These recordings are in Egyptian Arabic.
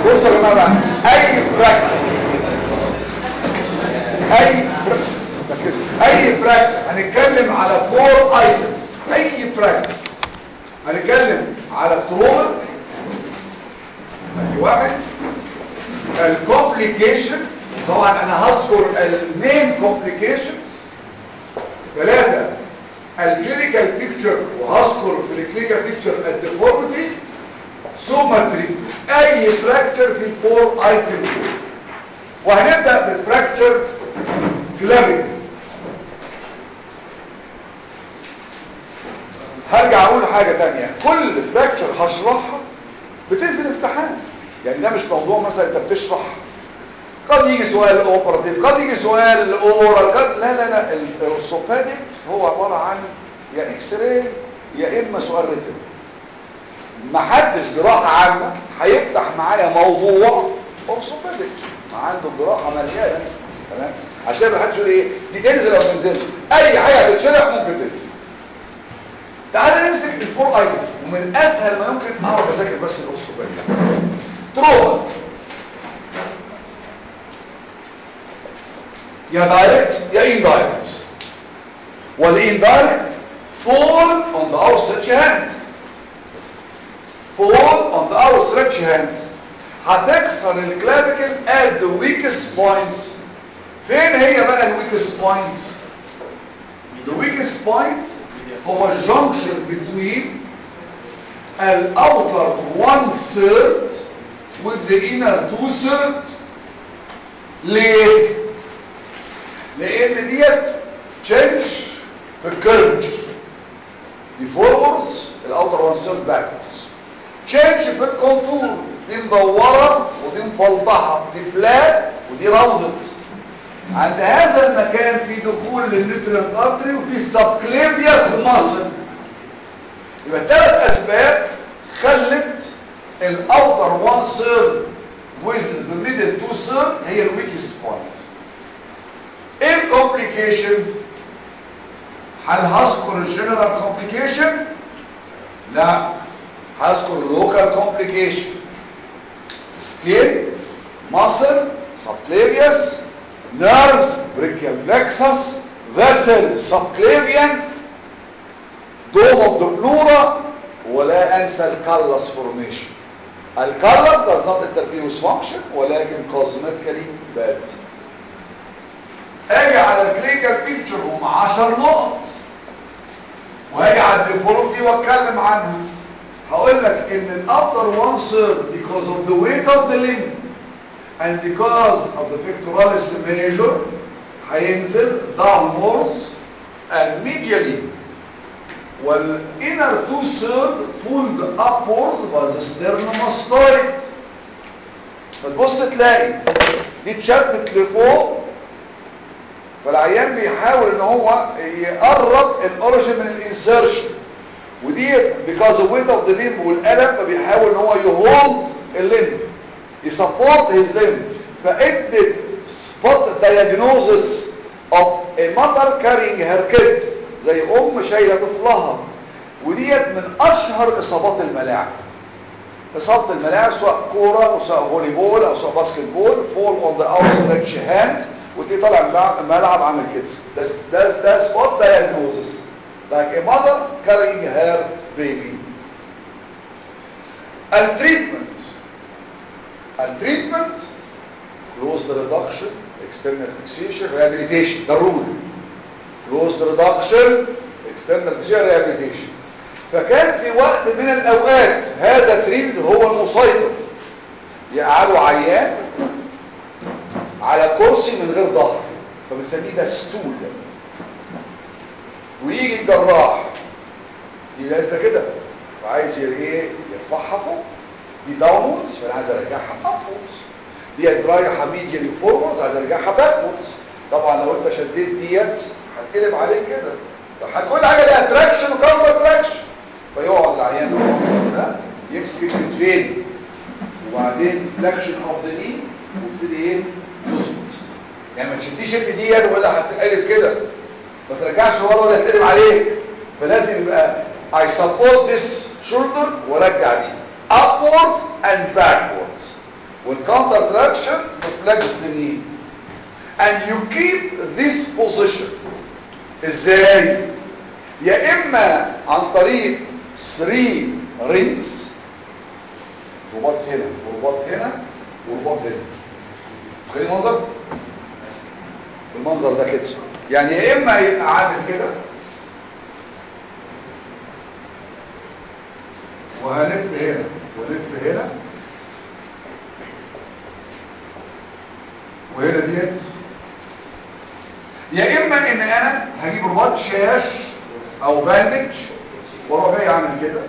بصوا يا جماعه بقى اي فراكشر اي فراكشر ركزوا اي فراكشر هنتكلم على فور ايتمز اي فراكشر هنتكلم على التروما ادي واحد الكومبليكيشن طبعا انا هذكر المين كومبليكيشن ثلاثة الكلينيكال بيكتشر وهذكر في الكلينيكال بيكتشر الديفورميتي ثم تريتمنت اي فراكتشر في الفور ايتم دول وهنبدا بالفراكتشر كلابي هرجع اقول حاجه تانية كل فراكتشر هشرحها بتنزل امتحان يعني ده مش موضوع مثلا انت بتشرح قد يجي سؤال اوبراتيف قد يجي سؤال اورال قد لا لا لا الاورثوبيديك هو عباره عن يا اكس راي يا اما سؤال ريتم ما حدش جراحه عامه هيفتح معايا موضوع اورثوبيديك ما عنده جراحه مليانه تمام عشان كده ما حدش يقول ايه دي تنزل او ما تنزلش اي حاجه هتتشرح ممكن تنزل تعال نمسك الفور ايتم ومن اسهل ما يمكن اعرف اذاكر بس الاورثوبيديك تروما يا دايركت يا اندايركت والاندايركت fall on the outstretched hand fall on the outstretched hand هتكسر الكلافيكل at the weakest point فين هي بقى الويكست point the weakest point هو الجنكشن between the outer one third with the inner two third ليه لان ديت تشنج في الكيرفتشر دي فورورز الاوتر وان سيرف باكورز تشنج في الكونتور دي مدوره ودي مفلطحه دي فلات ودي راوندد عند هذا المكان في دخول للنيوترينت ارتري وفي سبكليفيوس ماسل يبقى ثلاث اسباب خلت الاوتر وان سيرف with the middle two third هي الويكست بوينت ايه الكومبليكيشن هل هذكر الجنرال كومبليكيشن لا هذكر اللوكال كومبليكيشن سكين ماسل سبكليفيوس نيرفز بريكيال بلكسس vessels subclavian dome of the pleura ولا انسى الكالس فورميشن الكالس does not interfere with function ولكن cosmetically bad اجي على الكلينيكال بيكتشر هم 10 نقط وهاجي على الديفورمتي واتكلم عنها هقول لك ان الافتر وان third because of the weight of the limb and because of the pectoralis major هينزل downwards and medially والinner two third pulled upwards by the sternomastoid فتبص تلاقي دي اتشدت لفوق فالعيان بيحاول ان هو يقرب الاوريجن من الانسرشن ودي because of weight of the limb والالم فبيحاول ان هو يهولد الليمب يسبورت his limb فادت spot diagnosis of a mother carrying her kid زي ام شايله طفلها وديت من اشهر اصابات الملاعب اصابه الملاعب سواء كوره او سواء فولي بول او سواء باسكت بول فول اون ذا اوتستريتش هاند وتلاقيه طالع من الملعب عامل كده ده ده ده سبوت دايجنوزس like a mother carrying her baby التريتمنت التريتمنت closed reduction external fixation rehabilitation ده الرول closed reduction external fixation rehabilitation فكان في وقت من الاوقات هذا التريتمنت هو المسيطر يقعدوا عيان على كرسي من غير ظهر فبنسميه ده ستول ويجي الجراح يلاقي ده كده وعايز ايه يرفعها فوق دي داونوردز فانا عايز ارجعها ابوردز دي رايحه ميديالي فورورز عايز ارجعها باكوردز طبعا لو انت شديت ديت هتقلب عليك كده كل حاجه ليها تراكشن وكاونتر تراكشن فيقعد العيان بالمنظر ده يمسك الكتفين وبعدين تراكشن اوف ذا ني ويبتدي ايه يظبط يعني ما تشديش انت ديت ولا هتقلب كده ما ترجعش ورا ولا تقلب عليك فلازم يبقى I support this shoulder وارجع دي upwards and backwards والكاونتر تراكشن تفلكس the knee and you keep this position ازاي يا اما عن طريق 3 رينجز رباط هنا ورباط هنا ورباط هنا خلي المنظر المنظر ده كده يعني يا اما يبقى عامل كده وهلف هنا ولف هنا وهنا ديت يا اما ان انا هجيب رباط شاش او باندج واروح جاي اعمل كده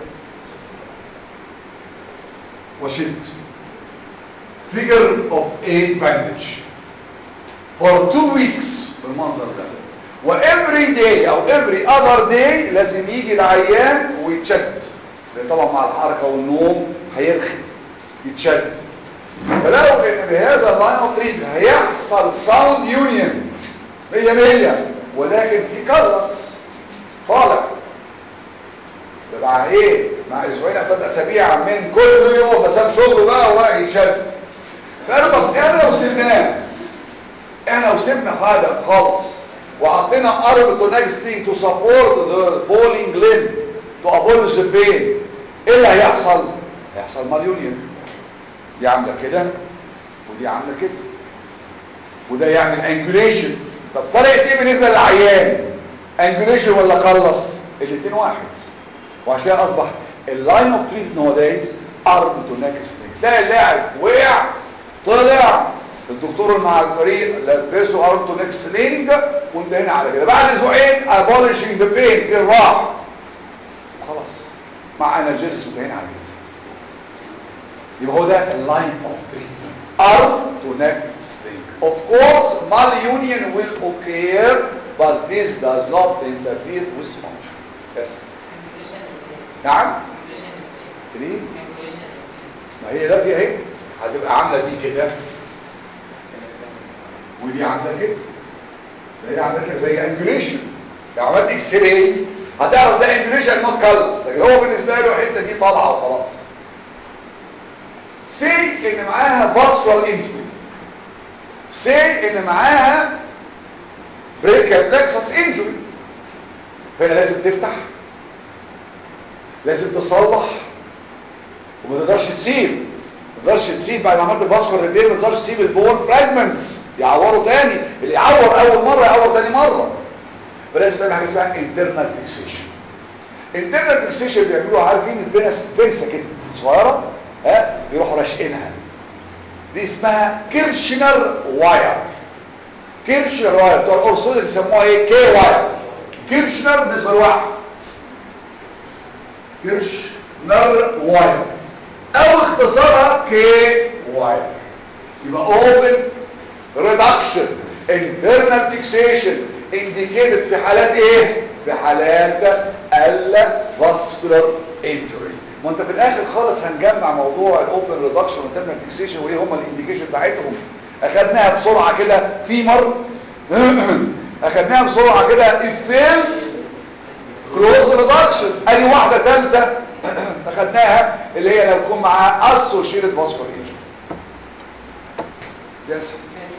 وشد figure of eight bandage for two weeks بالمنظر ده و every day او every other day لازم يجي العيان ويتشد لان طبعا مع الحركه والنوم هيرخي يتشد فلو ان بهذا اللاين اوف تريتمنت هيحصل ساوند يونيون 100 100 ولكن في كرس طالع يبقى ايه مع اسبوعين او ثلاث اسابيع من كل يوم بس ساب شغله بقى وبقى يتشد فانا طب احنا لو سيبناه احنا لو سيبنا حاجه خالص وحطينا اربتوناكستين تو سبورت ذا فولينج ليم تو ابولش ذا بين ايه اللي هيحصل هيحصل ماليونيون دي عامله كده ودي عامله كده وده يعمل انجوليشن طب فرق ايه بالنسبه للعيان انجوليشن ولا قلص الاثنين واحد وعشان كده اصبح اللاين اوف تريت نودايز ارم تو نيكست تلاقي اللاعب وقع طلع الدكتور مع الفريق لبسه ارم تو نيكست لينج وانتهينا على كده بعد اسبوعين ابولشنج ذا بين كده راح خلاص مع انرجيس وانتهينا على كده يبقى هو ده اللاين اوف تريتمنت arm to neck sling of course malunion will occur but this does not interfere with function yes نعم ليه ما هي ده في اهي هتبقى عامله دي كده ودي عامله كده هي عامله كده زي انجوليشن لو عملت اكس راي هتعرف ده انجوليشن نوت كالس لكن هو بالنسبه له الحته دي طالعه وخلاص سي ان معاها باسوال انجري سي ان معاها بريكال بلكسس انجري هنا لازم تفتح لازم تصلح وما تقدرش تسيب ما تقدرش تسيب بعد ما عملت باسكول ريبير ما تقدرش تسيب البون فراجمنتس يعوروا تاني اللي يعور اول مره يعور تاني مره فلازم تعمل حاجه اسمها انترنال فيكسيشن انترنال فيكسيشن بيعملوها عارفين البنس بنسه كده صغيره ها بيروحوا راشقينها دي اسمها كيرشنر واير كيرشنر واير بتوع الارصود اللي بيسموها ايه كي واير كيرشنر بالنسبه لواحد كيرشنر واير او اختصارها كي واير يبقى اوبن ريدكشن internal fixation indicated في حالات ايه في حالات الفاسكولار انجري ما انت في الاخر خالص هنجمع موضوع الاوبن ريدكشن والانترنال فيكسيشن وايه هم الانديكيشن بتاعتهم اخدناها بسرعه كده في مر اخدناها بسرعه كده افيلد كلوز ريدكشن ادي واحده ثالثه اخدناها اللي هي لو يكون معاها اسوشيتد فاسكولار انجري يس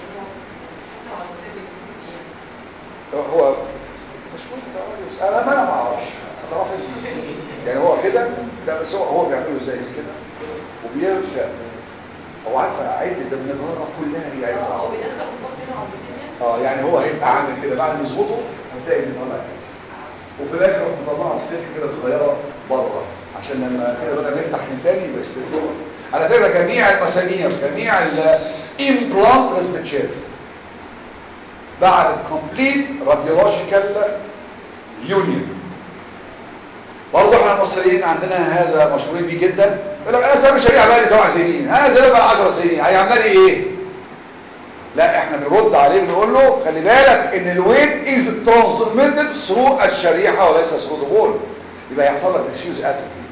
هو مش مهم انا ما انا ما اعرفش اعرف يعني هو كده ده بس هو هو بيعمله زي كده وبيرجع هو عارفه عد ده النجاره كلها هي عد هو بيدخل الصوت هنا او هنا اه يعني هو هيبقى عامل كده بعد ما يظبطه هتلاقي ان طالع كده وفي الاخر مطلعه بسلك كده صغيره بره عشان لما كده بدل ما يفتح من تاني يبقى يستخدمه على فكره جميع المسامير جميع الامبلانت لازم تتشال بعد الكومبليت راديولوجيكال يونيون برضه احنا المصريين عندنا هذا مشهورين بيه جدا يقول لك انا سامي شريعه بقى لي سبع سنين انا زي بقى 10 سنين هيعمل لي ايه لا احنا بنرد عليه بنقول له خلي بالك ان الويت از ترانسميتد ثرو الشريحه وليس ثرو ذا بول يبقى يحصل لك ديسيوز اتروفي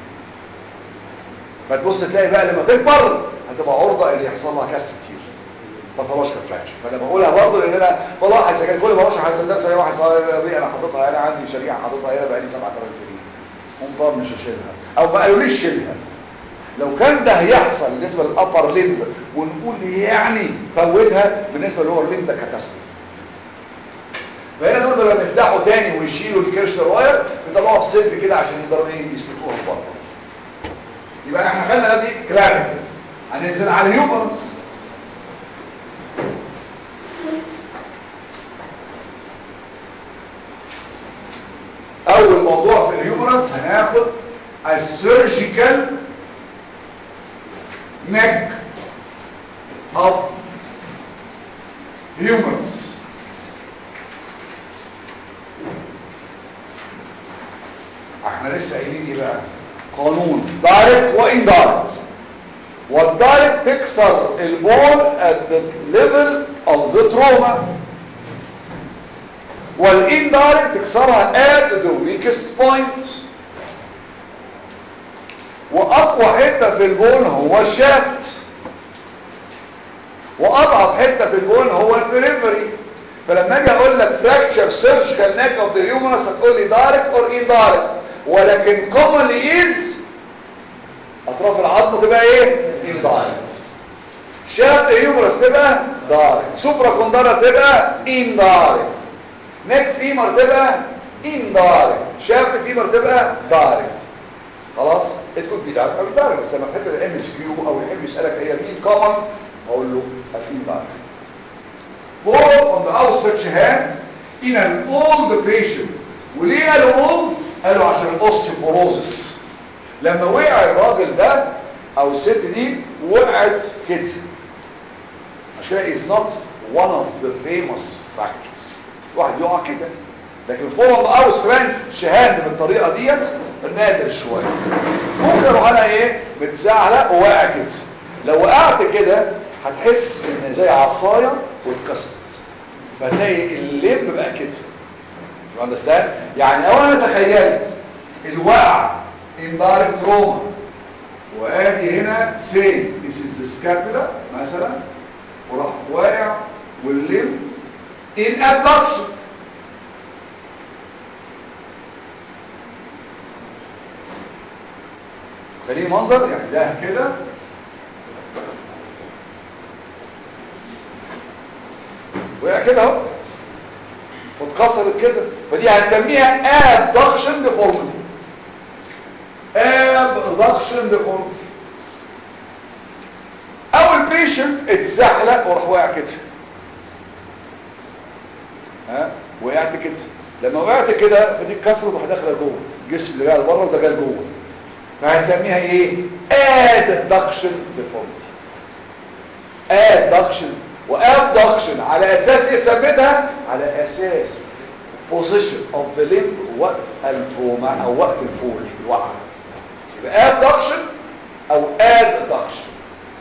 فتبص تلاقي بقى لما تكبر هتبقى عرضه اللي يحصل لها كاست كتير باثولوجيكال فراكشر فانا بقولها برضه لان انا والله اذا كان كل ما بشرح هصدق زي واحد صاحبي انا حاططها انا عندي شريحه حاططها هنا بقالي سبع ثمان سنين ومطار مش هشيلها او ما قالوليش شيلها لو كان ده هيحصل بالنسبه للابر ليمب ونقول يعني فوتها بالنسبه للور ليمب ده كاتاستروفي فهنا دول لما يفتحوا تاني ويشيلوا الكرشر واير بيطلعوها بسلك كده عشان يقدروا ايه يسلكوها بره يبقى احنا خدنا دي كلاريك هننزل على الهيومرس اول موضوع في الهيومرس هناخد السيرجيكال neck of humerus احنا لسه قايلين ايه بقى قانون دايركت واندايركت والدايركت تكسر البول at the level of the trauma والاندايركت تكسرها at the weakest point واقوى حته في البون هو الشافت واضعف حته في البون هو البريفري فلما اجي اقول لك فراكشر سيرجيكال نيك اوف ذا هيومرس هتقول لي دايركت اور اندايركت ولكن كومنلي از اطراف العظم تبقى ايه اندايركت شافت هيومرس تبقى دايركت سوبرا كوندارا تبقى اندايركت نيك فيمر تبقى اندايركت شافت فيمر تبقى دايركت خلاص تكون بيدعك او بيدعك بس لما تحب الام اس كيو او يحب يسالك هي مين كومن اقول له اكيد بقى fall on the outstretched hand in an old patient وليه قالوا old قالوا عشان الاوستيوبوروزس لما وقع الراجل ده او الست دي وقعت كده عشان is not one of the famous fractures واحد يقع كده لكن فوق او سترانج شهاد بالطريقه ديت نادر شويه ممكن اروح انا ايه متزعلق وواقع كده لو وقعت كده هتحس ان زي عصايه واتكسرت فهتلاقي اللب بقى كده you understand يعني لو انا تخيلت الوقع indirect trauma وادي هنا say this is the scapula مثلا وراح واقع واللب in abduction خليه منظر يعني ده كده وقع كده اهو واتكسرت كده فدي هنسميها abduction deformity abduction deformity او البيشنت اتزحلق وراح واقع كده ها وقعت كده لما وقعت كده فدي اتكسرت وراح داخله جوه الجسم اللي جاي لبره وده جاي لجوه فهسميها ايه adduction deformity adduction وabduction على اساس ايه سميتها على اساس position of the limb وقت التروما او وقت الفول الوقع يبقى abduction او adduction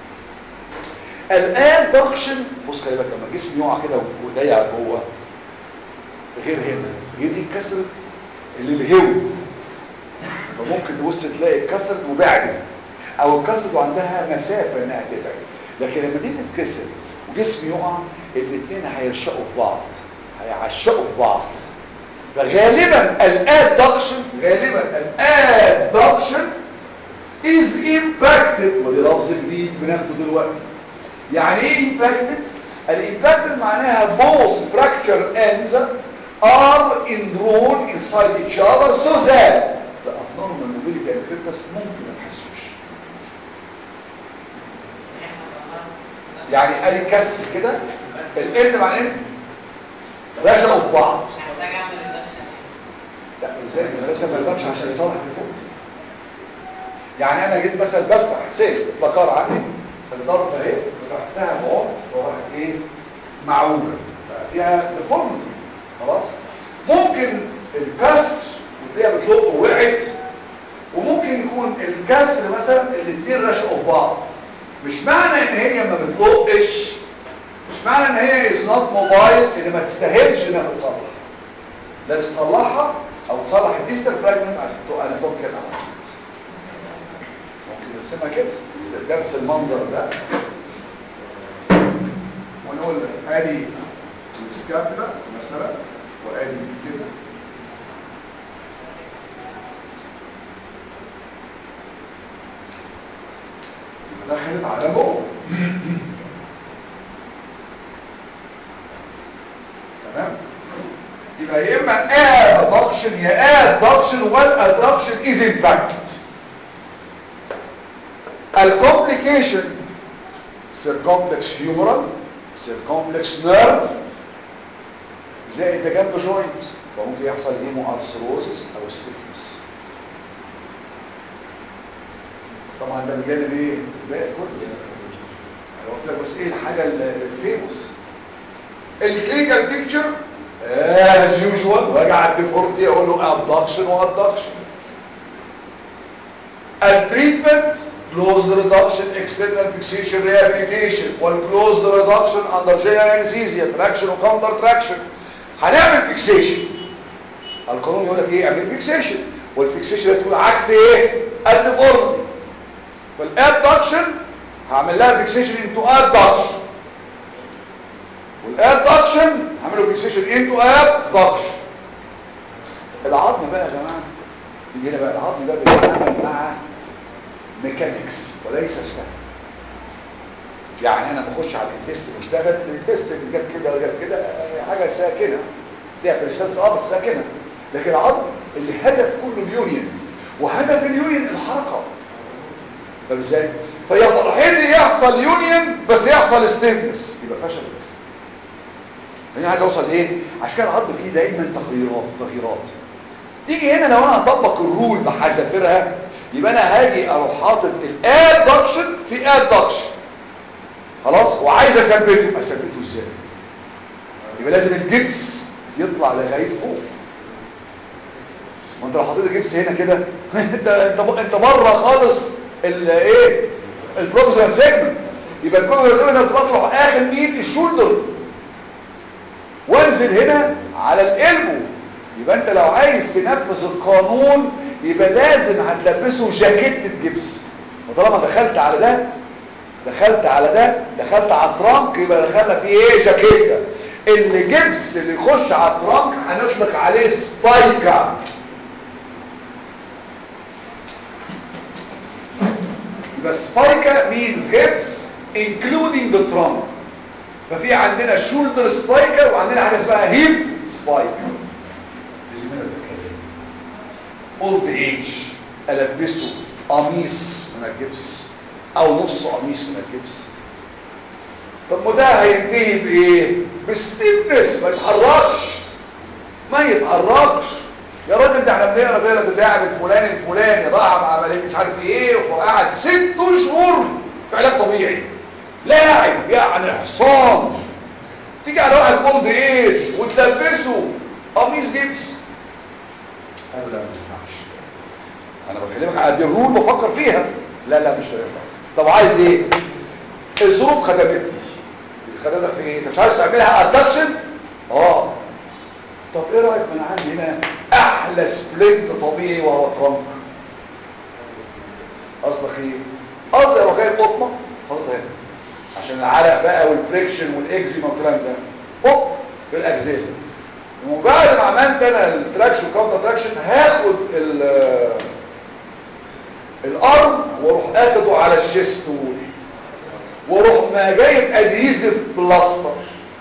الادكشن بص خلي بالك لما الجسم يقع كده وضيق جوه غير هنا هي دي اتكسرت اللي الهو فممكن تبص تلاقي اتكسرت وبعدت او اتكسرت وعندها مسافه انها تبعد لكن لما دي تتكسر وجسم يقع الاثنين هيرشقوا في بعض هيعشقوا في بعض فغالبا الادكشن غالبا الادكشن is impacted ودي لفظ جديد بناخده دلوقتي يعني ايه impacted الامباكتد معناها both fracture ends are enrolled inside each other so that the abnormal mobility and fitness ممكن ما تحسوش يعني ادي كسر كده الاند مع الاند رشقوا في بعض محتاج اعمل ريدكشن لا ازاي ما لازم ما يبانش عشان يصلح الفوز يعني انا جيت مثلا بفتح سيل بكار عندي الضرب اهي فتحتها بعمق وراحت ايه معوجه بقى فيها ديفورميتي خلاص ممكن الكسر وتلاقيها بتلق ووقعت وممكن يكون الكسر مثلا الاثنين رشقوا في بعض مش معنى ان هي ما بتلقش مش معنى ان هي از نوت موبايل ان ما تستاهلش انها تتصلح لازم تصلحها او تصلح الديستال فراجمنت على الدوكر اماونت ممكن نرسمها كده نفس المنظر ده ونقول ادي السكابلا مثلا وادي كده دخلت على جوه تمام يبقى يا اما ادكشن يا ادكشن والادكشن از امباكتد الكومبليكيشن سيركومبلكس هيومرال سيركومبلكس نيرف زائد ده جنب جوينت فممكن يحصل هيمو ارثروزس او ستيفنس طبعا ده بجانب ايه الباقي كله انا قلت لك بس ايه الحاجه الفيموس الكلينيكال بيكتشر از يوجوال واجي على الديفورتي اقول له ابدكشن وادكشن التريتمنت closed reduction external fixation rehabilitation والclosed reduction under general anesthesia traction وcounter traction هنعمل fixation القانون يقول لك ايه اعمل fixation والفيكسيشن يقول عكس ايه الديفورميتي فالادكشن هعمل لها فيكسيشن انتو ادكشن والادكشن هعمله فيكسيشن انتو ادكشن العظم بقى يا جماعه يجي هنا بقى العظم ده بيتعامل مع ميكانيكس وليس ستاتيك يعني انا بخش على التست بشتغل التست جاب كده وجاب كده حاجه ساكنه ليها بريسنس اه بس ساكنه لكن العظم اللي هدف كله اليونيون وهدف اليونيون الحركه طب ازاي فهي فرحتي يحصل يونيون بس يحصل ستيفنس يبقى فشلت انا عايز اوصل لايه عشان كده العظم فيه دايما تغييرات تغييرات تيجي هنا لو انا هطبق الرول بحذافيرها يبقى انا هاجي اروح حاطط الادكشن في ادكشن خلاص وعايز اثبته اثبته ازاي يبقى لازم الجبس يطلع لغايه فوق ما انت لو حطيت الجبس هنا كده انت انت انت بره خالص الايه البروكسيمال سيجمنت يبقى البروكسيمال سيجمنت لازم اطلع اخر مين الشولدر وانزل هنا على القلبه يبقى انت لو عايز تنفذ القانون يبقى لازم هتلبسه جاكيتة جبس وطالما دخلت على ده دخلت على ده دخلت على الترانك يبقى دخلنا فيه ايه جاكيتة اللي جبس اللي يخش على الترانك هنطلق عليه سبايكا يبقى سبايكا means جبس including the trunk ففي عندنا شولدر سبايكر وعندنا حاجه اسمها هيب سبايكر لازم انا بتكلم اولد ايج البسه قميص من الجبس او نص قميص من الجبس طب ما ده هينتهي بايه بستيفنس ما يتحركش ما يتحركش يا راجل ده احنا بنقرا كده اللاعب الفلاني الفلاني راح مع عمليه مش عارف ايه وقعد ست اشهر في علاج طبيعي لاعب يعني حصان تيجي على واحد اولد ايج وتلبسه قميص جبس قالوا لا ما ينفعش انا بكلمك على دي الرول بفكر فيها لا لا مش هينفع طب عايز ايه الظروف خدمتني خدمتك في ايه انت مش عايز تعملها ادكشن اه طب ايه رايك من عندي هنا احلى سبلنت طبيعي وهو ترانك قصدك ايه قصدي هو جايب قطنه حاططها هنا عشان العرق بقى والفريكشن والاكزيما والكلام ده هوب في الاجزاء وبعد ما عملت انا التراكشن والكاونتر تراكشن هاخد الارم واروح اخده على الشيست وول واروح ما جايب ادهيزيف بلاستر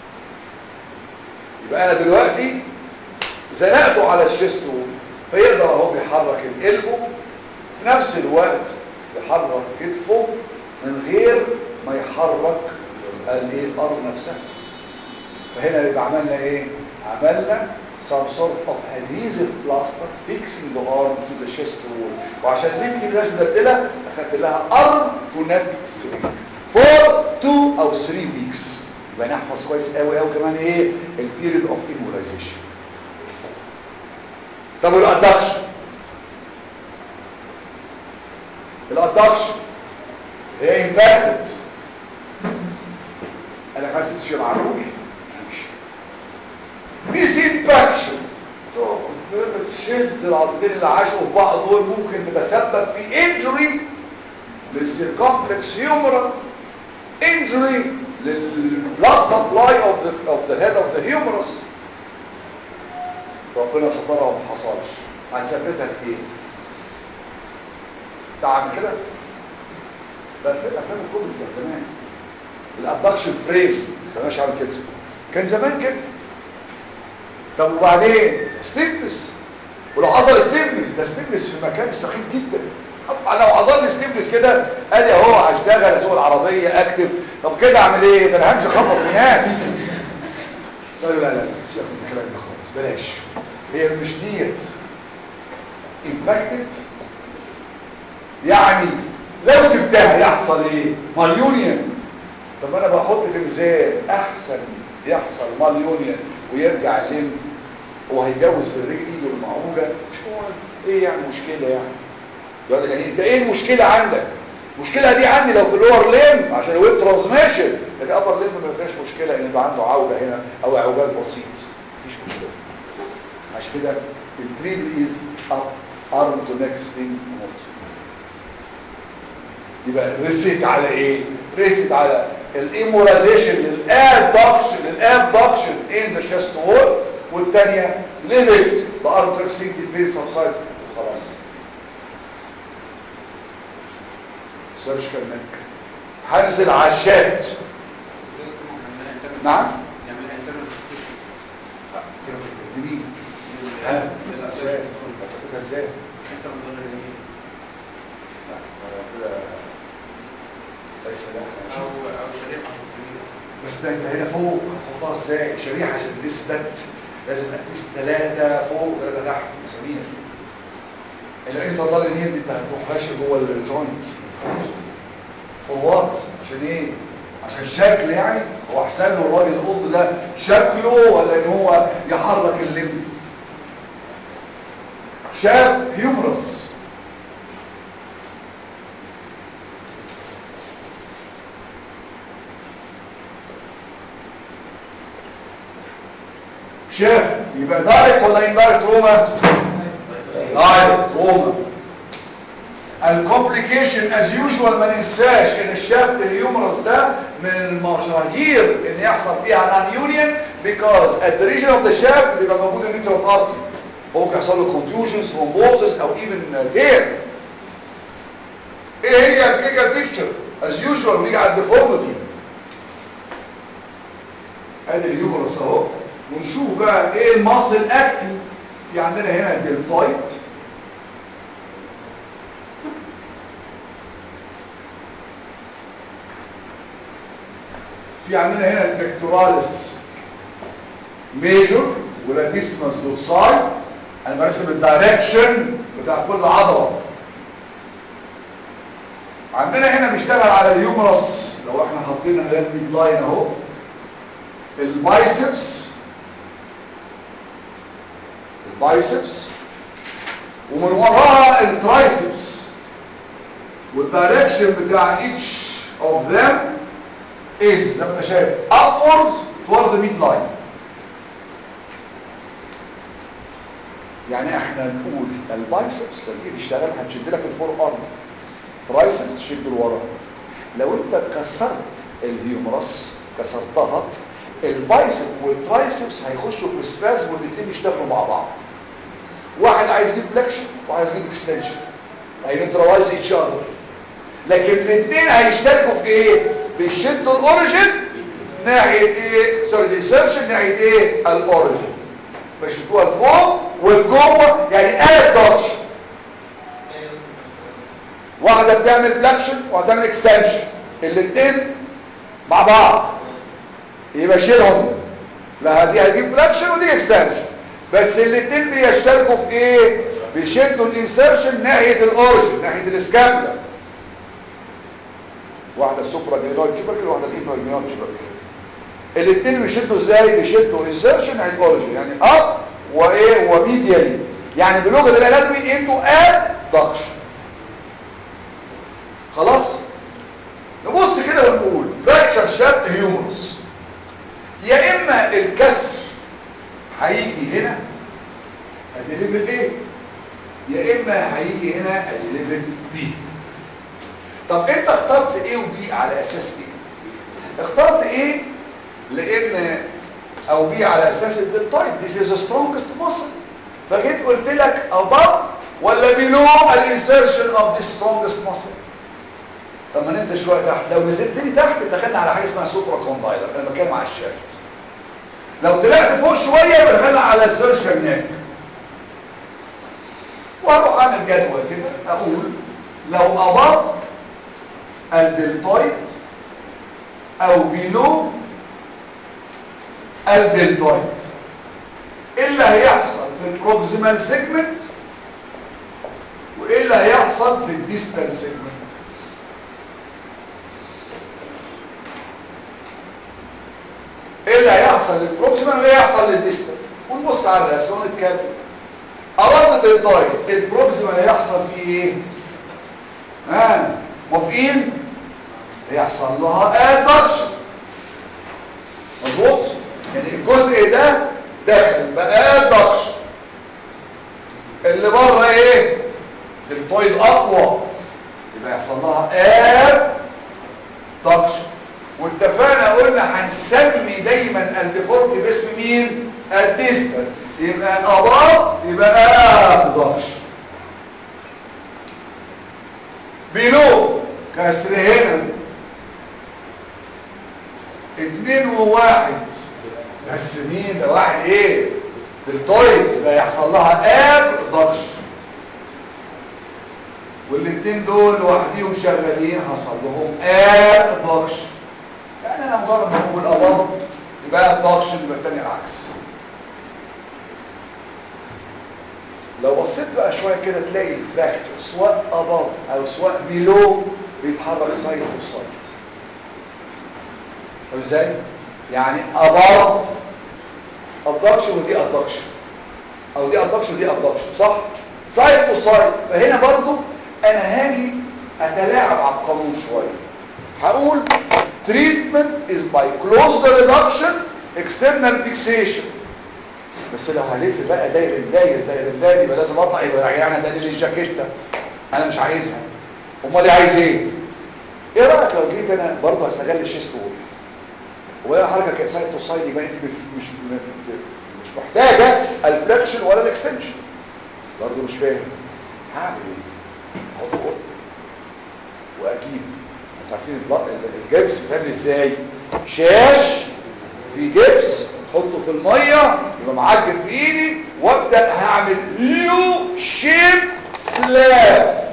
يبقى انا دلوقتي زنقته على الشيست وول فيقدر اهو بيحرك القلبه في نفس الوقت يحرك كتفه من غير ما يحرك الايه الارض نفسها فهنا يبقى عملنا ايه عملنا some sort of adhesive plaster fixing the arm to the chest wall وعشان نبني بلاش مدلدله اخدت لها arm to neck sling for two او three weeks يبقى نحفظ كويس قوي قوي كمان ايه البيريد اوف immobilization طب والادكشن الادكشن هي امباكتد انا حاسس تمشي مع روحي تمشي ديس امباكشن تشد العضلتين اللي عاشوا في بعض دول ممكن تتسبب في انجري للسيركمفلكس هيومرال انجري للبلاد سبلاي اوف ذا اوف ذا هيد اوف ذا هيومرس ربنا سترها وما حصلش هنثبتها في ايه؟ تعمل كده ده في افلام الكوميدي كان زمان الابدكشن فريم ما كانش عامل كده كان زمان كده طب وبعدين ستيبلس ولو حصل ستيبلس ده ستيبلس في مكان سخيف جدا طبعا لو حصل ستيبلس كده ادي اهو هشتغل اسوق العربيه اكتب طب كده اعمل ايه ده انا همشي اخبط في ناس قالوا لا لا لا سيبك من الكلام ده خالص بلاش هي مش ديت امباكتد يعني لو سبتها يحصل ايه مليونيون طب انا بحط في ميزان احسن يحصل مليونيون ويرجع الليم هو هيجوز في الرجل ايده المعوجه مش هو ايه يعني مشكله يعني يقول يعني انت ايه المشكله عندك المشكله دي عندي لو في اللور ليم عشان الويب ترانسميشن الابر ليم ما فيهاش مشكله ان يبقى عنده عوجه هنا او عوجات بسيط مفيش مشكله عشان كده الدريل از اب ارم تو نيكست ثينج يبقى ريسيت على ايه ريسيت على الايمورازيشن للابدكشن للابدكشن ان ذا شيست وول والثانيه ليميت ذا ارم ترسينج البين سبسايد وخلاص سيرش كمان هنزل على الشات نعم لمين ها ازاي هتثبتها ازاي لا كده ليس لا بس ده انت هنا فوق هتحطها ازاي شريحه عشان تثبت لازم اتقيس ثلاثه فوق وثلاثه تحت مسامير الانترنال نير دي انت هتروح ماشي جوه الجوينت فوات عشان ايه عشان شكل يعني هو احسن له الراجل القط ده شكله ولا ان هو يحرك اللم شاف هيومرس شافت يبقى دايركت ولا اندايركت روما دايركت روما الكومبليكيشن از يوجوال ما ننساش ان الشافت الهيومرس ده من المشاهير ان يحصل فيها نان يونيون because at the region of the shaft بيبقى موجود الميترال ارتري ممكن يحصل له contusions thrombosis او even tear ايه هي الكلينيكال بيكتشر از يوجوال ونيجي على الديفورميتي ادي الهيومرس اهو ونشوف بقى ايه الماسل اكتنج في عندنا هنا الدلتويد في عندنا هنا البكتوراليس ميجور والاديسمس دوساي انا برسم الدايركشن بتاع كل عضله عندنا هنا بيشتغل على اليومرس لو احنا حاطين الميد لاين اهو البايسبس البايسبس ومن وراها الترايسبس والدايركشن بتاع each of them is زي ما انت شايف upwards toward the midline يعني احنا نقول البايسبس لما تيجي تشتغل هتشد لك الفور ارم ترايسبس تشد لورا لو انت كسرت الهيومرس كسرتها البايسب والترايسبس هيخشوا في سباز والاثنين يشتغلوا مع بعض واحد عايز يجيب فليكشن وعايز يجيب اكستنشن هينترالايز ايتش اذر لكن الاثنين هيشتركوا في ايه بيشدوا الاوريجن ناحيه ايه سوري الانسرشن ناحيه ايه الاوريجن فيشدوها لفوق والجوه يعني ادكشن واحده بتعمل فليكشن وواحده بتعمل اكستنشن الاثنين مع بعض يبقى شيلهم لا دي هتجيب فليكشن ودي اكستنشن بس الاثنين بيشتركوا في ايه بيشدوا الانسرشن ناحيه الاوريجن ناحيه الاسكابلا واحده السوبرا جرينويد تشوبركل وواحده الانفرا جرينويد تشوبركل الاثنين بيشدوا ازاي بيشدوا انسرشن ناحيه الاوريجن يعني اب وايه وميديالي يعني بلغه الاناتومي انتوا ادكشن خلاص نبص كده ونقول فراكشر شافت هيومرس يا اما الكسر هيجي هنا ادي ليفل ايه يا اما هيجي هنا ادي ليفل بي طب انت اخترت ايه وبي على اساس ايه اخترت ايه لان او بي على اساس الدلتويد this is the strongest muscle فجيت قلت لك above ولا below الانسرشن of the strongest muscle طب ما ننزل شويه تحت لو نزلت لي تحت دخلنا على حاجه اسمها سوبرا كوندايلر انا بتكلم على الشافت لو طلعت فوق شويه يبقى دخلنا على السيرجيكال نيك وهروح اعمل جدول كده اقول لو اباف الدلتويد او بيلو الدلتويد ايه اللي هيحصل في البروكسيمال سيجمنت وايه اللي هيحصل في الديستال سيجمنت ايه اللي هيحصل للبروكسيمال وايه هيحصل للديستال ونبص على الرسم ونتكلم أردت الدايت البروكسيمال هيحصل فيه ايه ها موافقين هيحصل لها ادكشن مظبوط يعني الجزء ده داخل بقى ادكشن اللي بره ايه الدلتويد اقوى يبقى يحصل لها ادكشن واتفقنا قلنا هنسمي دايما الديفورت باسم مين الديستال يبقى اباط يبقى ادكشن بيلو كسر هنا اتنين وواحد بس مين ده واحد ايه دلتويد يبقى يحصل لها ابدكشن والاتنين دول لوحديهم شغالين حصل لهم ابدكشن يعني انا مجرد ما اقول اباف يبقى ابدكشن يبقى الثاني العكس لو بصيت بقى شويه كده تلاقي الفراكتور سواء اباف او سواء بيلو بيتحرك سايد تو سايد فاهم ازاي يعني اباف ابدكشن ودي ابدكشن او دي ابدكشن ودي ابدكشن صح سايد تو سايد فهنا برضو انا هاجي اتلاعب على القانون شويه هقول treatment is by closed reduction external fixation بس لو هلف بقى داير داير داير داير يبقى لازم اطلع يبقى يعني ده لي الجاكيته انا مش عايزها امال عايز ايه ايه رايك لو جيت انا برضه هستغل الشيست وول وهي حركه كده سايد تو سايد يبقى انت مش مش محتاجه الفلكشن ولا الاكستنشن برضه مش فاهم هعمل ايه احط فوق واجيب انتوا عارفين الجبس بتعمل ازاي شاش في جبس احطه في الميه يبقى معجن في ايدي وابدا هعمل يو شيب سلاب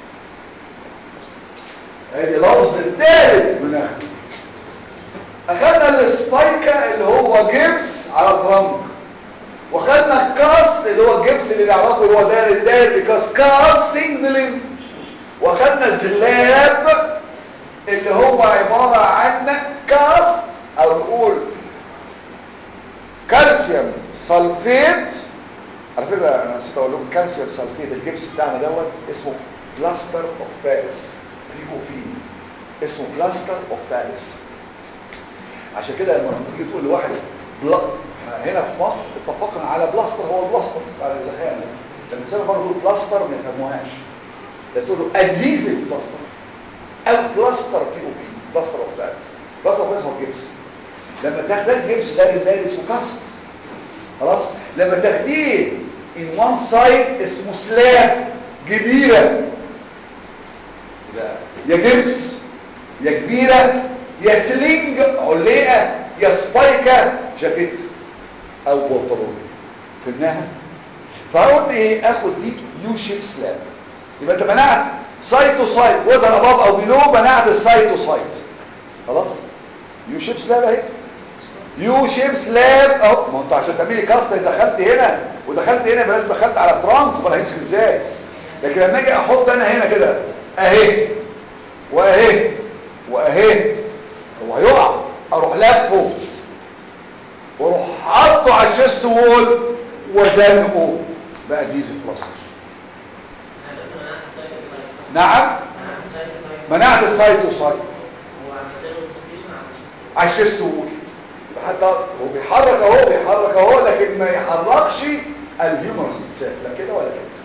ادي لفظ الثالث من اخر اخدنا السبايكا اللي هو جبس على ترنك واخدنا الكاست اللي هو الجبس اللي بيعرفه اللي هو داير الداير بيكاس كاستنج بلينك واخدنا الزلاب اللي هو عبارة عن كاست او نقول كالسيوم سلفيت على فكرة انا نسيت اقول لكم كالسيوم سلفيت الجبس بتاعنا دوت اسمه بلاستر اوف باريس بي او بي اسمه بلاستر اوف باريس عشان كده لما تيجي تقول لواحد بلا... هنا في مصر اتفقنا على بلاستر هو البلاستر على الزخان لما تسمى بره تقول بلاستر ما يفهموهاش بس تقول له ادهيزيف بلاستر او بلاستر بي او بي بلاستر اوف باريس بلاستر اوف باريس هو جبس لما تاخد جبس ده ده اسمه كاست خلاص لما تاخديه in one side اسمه سلاب كبيره يا جبس يا كبيره يا سلينج علقه يا سبايكه جاكيت او بنطلون فهمناها فقلت ايه اخد دي يو شيب سلاب يبقى انت منعت سايد تو سايد وزن اباف او بيلو منعت السايد تو سايد خلاص يو شيب سلاب اهي يو شيب سلاب اهو ما انت عشان تعملي كاست دخلت هنا ودخلت هنا بس دخلت على ترانك امال هيمسك ازاي لكن لما اجي احط انا هنا كده اهي واهي واهي هو هيقع اروح لفه واروح حاطه على الشيست وول وزنقه بقى ديزل بلاستر نعم منعت السايد تو سايد على الشيست وول حتى هو بيحرك اهو بيحرك اهو لكن ما يحركش الهيومرس اتساب لا كده ولا كده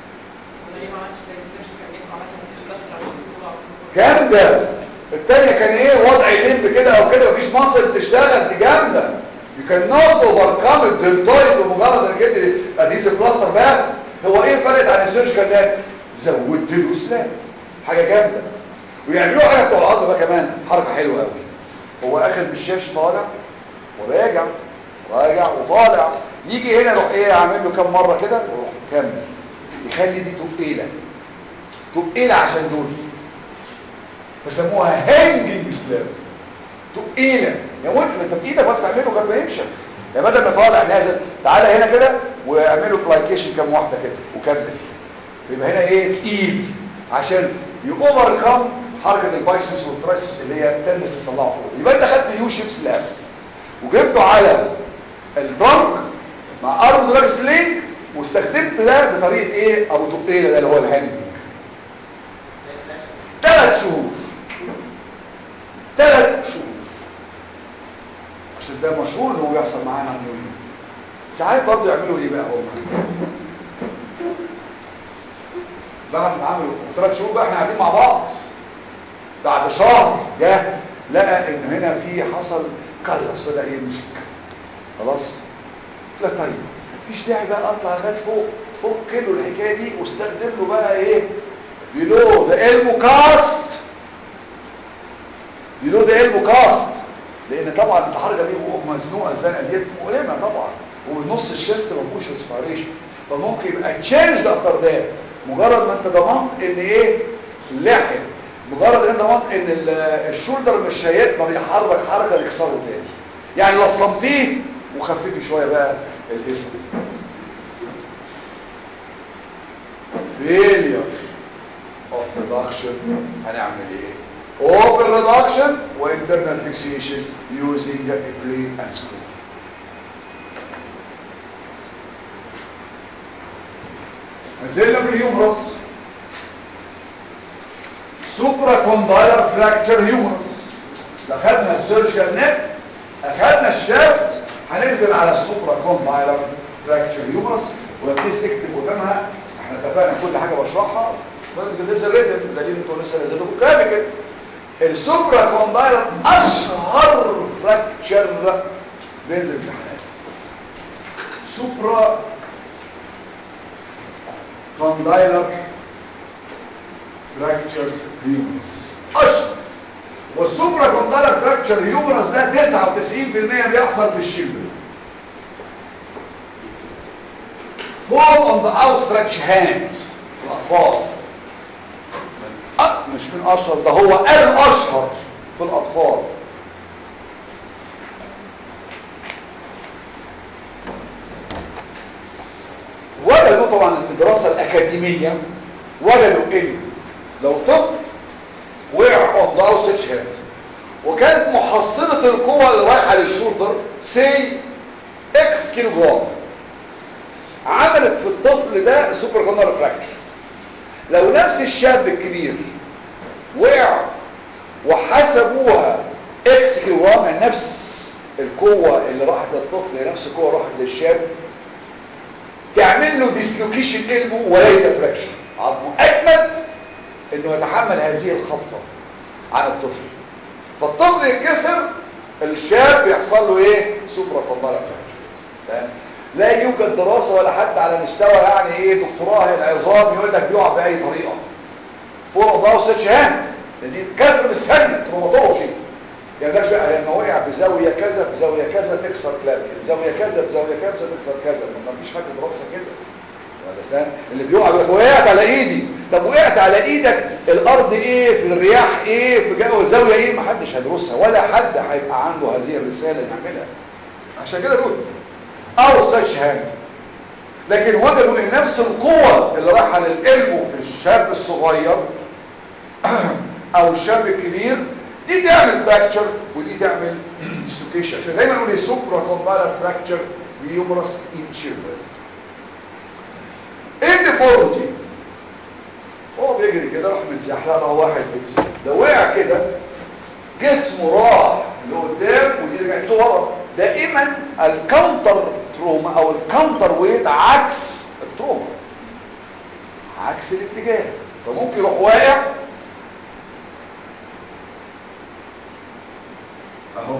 جامده التانية كان ايه وضع الليمب كده او كده مفيش مصل تشتغل دي جامده you cannot overcome الدلتويد بمجرد انك انت اديس بلاستر بس هو ايه فرقت عن السيرجيكال لاب زودت له سلاب حاجه جامده ويعملوا حاجه بتوع العظم بقى كمان حركه حلوه قوي هو اخر بالشاش طالع وراجع راجع وطالع يجي هنا يروح ايه عامل له كام مره كده ويروح مكمل يخلي دي تقيله تقيله عشان دول فسموها هانجنج سلاب تقيله يا وانت انت بايدك ما بتعمله غير ما يمشي يا بدل ما طالع نازل تعالى هنا كده واعمله بلايكيشن كام واحده كده وكمل يبقى هنا ايه تقيل عشان يوفر كام حركه البايسس والترايسس اللي هي تندس تطلعه فوق يبقى انت خدت يو شيب سلاب وجبته على الترنك مع ارم دراكس لينك واستخدمت ده بطريقه ايه ابو تقيله ده اللي هو الهاندنج ثلاث شهور ثلاث شهور عشان ده مشهور ان هو بيحصل معانا نيويورك ساعات برضه يعملوا ايه بقى هم بعد ما عملوا ثلاث شهور بقى احنا قاعدين مع بعض بعد شهر جه لقى ان هنا في حصل كلس بدا يمسك خلاص لا طيب مفيش داعي بقى اطلع لغايه فوق فوق كيلو الحكايه دي واستخدم له بقى ايه بيلو ذا البو كاست بيلو ذا البو كاست لان طبعا الحركه دي مزنوقه الزنقه ديت مؤلمه طبعا ونص الشيست ما فيهوش ريسبيريشن فممكن يبقى تشينج افتر ده مجرد ما انت ضمنت ان ايه لحق مجرد ان ضمنت ان الشولدر مش هيقدر يحرك حركه يكسره تاني يعني لصمتيه وخففي شويه بقى الاسم failure of reduction هنعمل ايه open reduction و internal fixation using a plate and screw نزل لك اليومرس سوبرا كوندايلر فراكتشر هيومرس اخدنا السيرجيكال نت اخدنا الشافت هننزل على السوبرا كوندايلر فراكتشر هيومرس وابتدي تكتب قدامها احنا اتفقنا كل حاجه بشرحها بننزل ريتم بدليل انتوا لسه نازل لكم كلامي السوبرا كوندايلر اشهر فراكتشر بينزل في الامتحانات سوبرا كوندايلر فراكتشر هيومرس اشهر والسوبرا كوندايلر فراكتشر هيومرس ده 99% بيحصل في الشيلدرن fall on the outstretched hand الاطفال مش من اشهر ده هو الاشهر في الاطفال وجدوا طبعا الدراسة الأكاديمية وجدوا إن لو طفل وقع on the outstretched hand وكانت محصلة القوة اللي رايحة للشولدر سي اكس كيلو جرام عملت في الطفل ده سوبر كونر فراكشر لو نفس الشاب الكبير وقع وحسبوها اكس كيلو جرام يعني نفس القوة اللي راحت للطفل نفس القوة راحت للشاب تعمل له ديسلوكيشن قلبه وليس فراكشر عظمه اجمد انه يتحمل هذه الخبطة عن الطفل فالطفل يتكسر الشاب يحصل له ايه سوبر كونر فراكشر لا يوجد دراسة ولا حتى على مستوى يعني ايه دكتوراه العظام يقول لك بيقع بأي طريقة فوق ضاو سيتش هاند دي كسر بالسن تروماتولوجي يعني لك بقى لما وقع بزاوية كذا بزاوية كذا تكسر كلابك زاوية كذا بزاوية كذا تكسر كذا ما فيش حاجة دراسة كده بس اللي بيقع بيقول وقعت على ايدي طب وقعت على ايدك الارض ايه في الرياح ايه في جو زاوية ايه ما حدش هيدرسها ولا حد هيبقى عنده هذه الرسالة نعملها عشان كده بقول او سيتش هاند لكن وجدوا ان نفس القوة اللي رايحة للقلب في الشاب الصغير او الشاب الكبير دي تعمل فراكتشر ودي تعمل ديسلوكيشن عشان دايما نقول سوبرا كوندايلر فراكتشر هيومرس ان children الديفورميتي هو بيجري كده راح متزحلق له واحد كده ده وقع كده جسمه راح لقدام ودي رجعت له ورا دائما الكاونتر تروما او الكاونتر ويت عكس التروما عكس الاتجاه فممكن يروح واقع اهو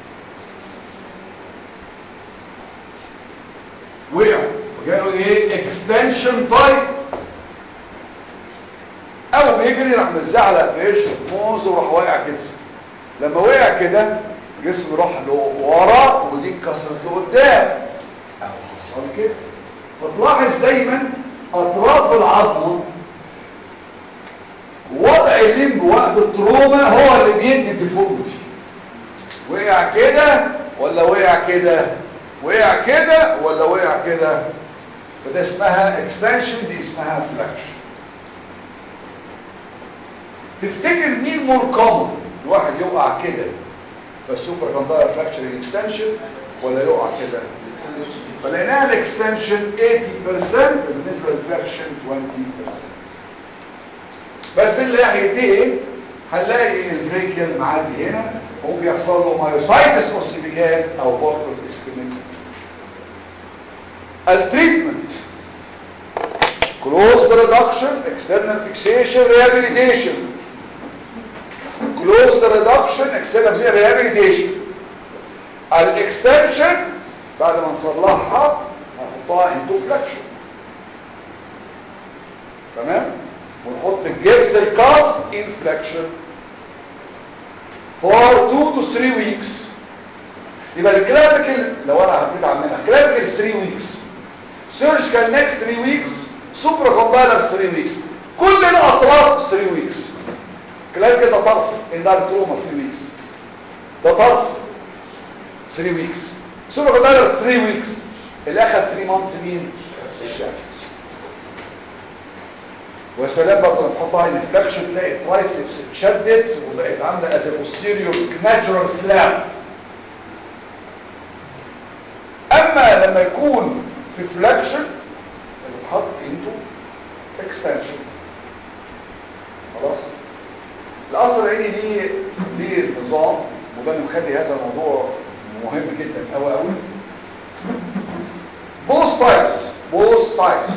وقع وجاله ايه اكستنشن تايب او بيجري جري راح متزعلق في وش موز وراح واقع كده لما وقع كده جسم راح لورا ودي اتكسرت لقدام او حصل كده فتلاحظ دايما اطراف العظمه وضع الليمب وقت التروما هو اللي بيدي الديفورمتي وقع كده ولا وقع كده وقع كده ولا وقع كده فده اسمها اكستنشن دي اسمها فلاكشن تفتكر مين مور كومن الواحد يقع كده فالسوبر كونداير فراكشر اكستنشن ولا يقع كده فلقيناها الاكستنشن 80% بالنسبه للفراكشن 20% بس الناحيتين هنلاقي الفريكل معدي هنا ممكن يحصل له مايوسايتس اوسيفيكاز او فولكروس اسكيميك التريتمنت closed reduction external fixation rehabilitation closed reduction external fixation rehabilitation الاكستنشن بعد ما نصلحها هنحطها into flexion تمام ونحط الجبس الكاست in flexion for 2 to 3 weeks يبقى الكلافيكل لو انا حبيت اعملها كلافيكل 3 weeks surgical next 3 weeks سوبرا كوندايلر 3 weeks كل الاطراف 3 weeks كلافيكل ده طرف النار تروما 3 weeks ده طرف 3 weeks سوبرا كوندايلر 3 weeks اللي اخذ 3 months مين الشافت ويا سلام برضه لما تحطها ان فلكشن تلاقي الترايسبس اتشدت وبقت عامله از بوستيريور ناتشورال سلاب اما لما يكون في فلكشن بتتحط انتو اكستنشن خلاص القصر العيني ليه ليه نظام وده اللي مخلي هذا الموضوع مهم جدا قوي قوي both types both types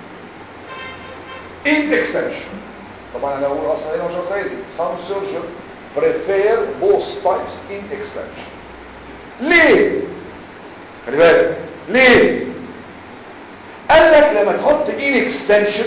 in extension طبعا انا اقول اصلا هنا مش اصلا some surgeon prefer both types in extension ليه خلي بالك ليه قال لك لما تحط in extension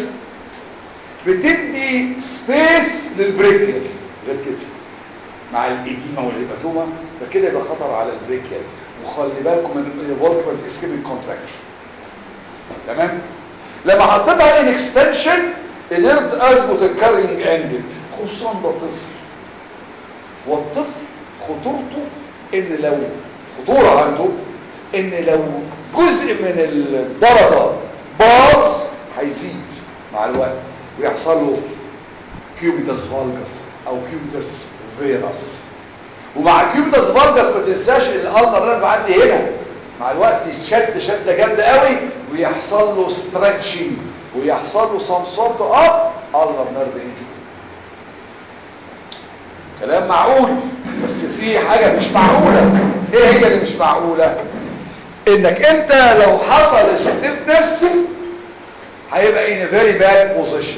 بتدي سبيس للبريكيال غير كده مع الايديما والهيباتوما فكده يبقى خطر على البريكيال وخلي بالكم من الفولكماس اسكيميك كونتراكشن تمام لما حطيتها ان اكستنشن قدرت اظبط الكارينج انجل خصوصا ده طفل والطفل خطورته ان لو خطوره عنده ان لو جزء من الدرجه باظ هيزيد مع الوقت ويحصل له كيوبيتاس فالجس او كيوبيتاس فيروس ومع كيوبيتاس فالجس ما تنساش الالنر نيرف عندي هنا مع الوقت يتشد شده جامده قوي ويحصل له ستريتشنج ويحصل له سم سورت اوف النر نيرف انجري كلام معقول بس في حاجه مش معقوله ايه هي اللي مش معقوله انك انت لو حصل ستيفنس هيبقى in a very bad position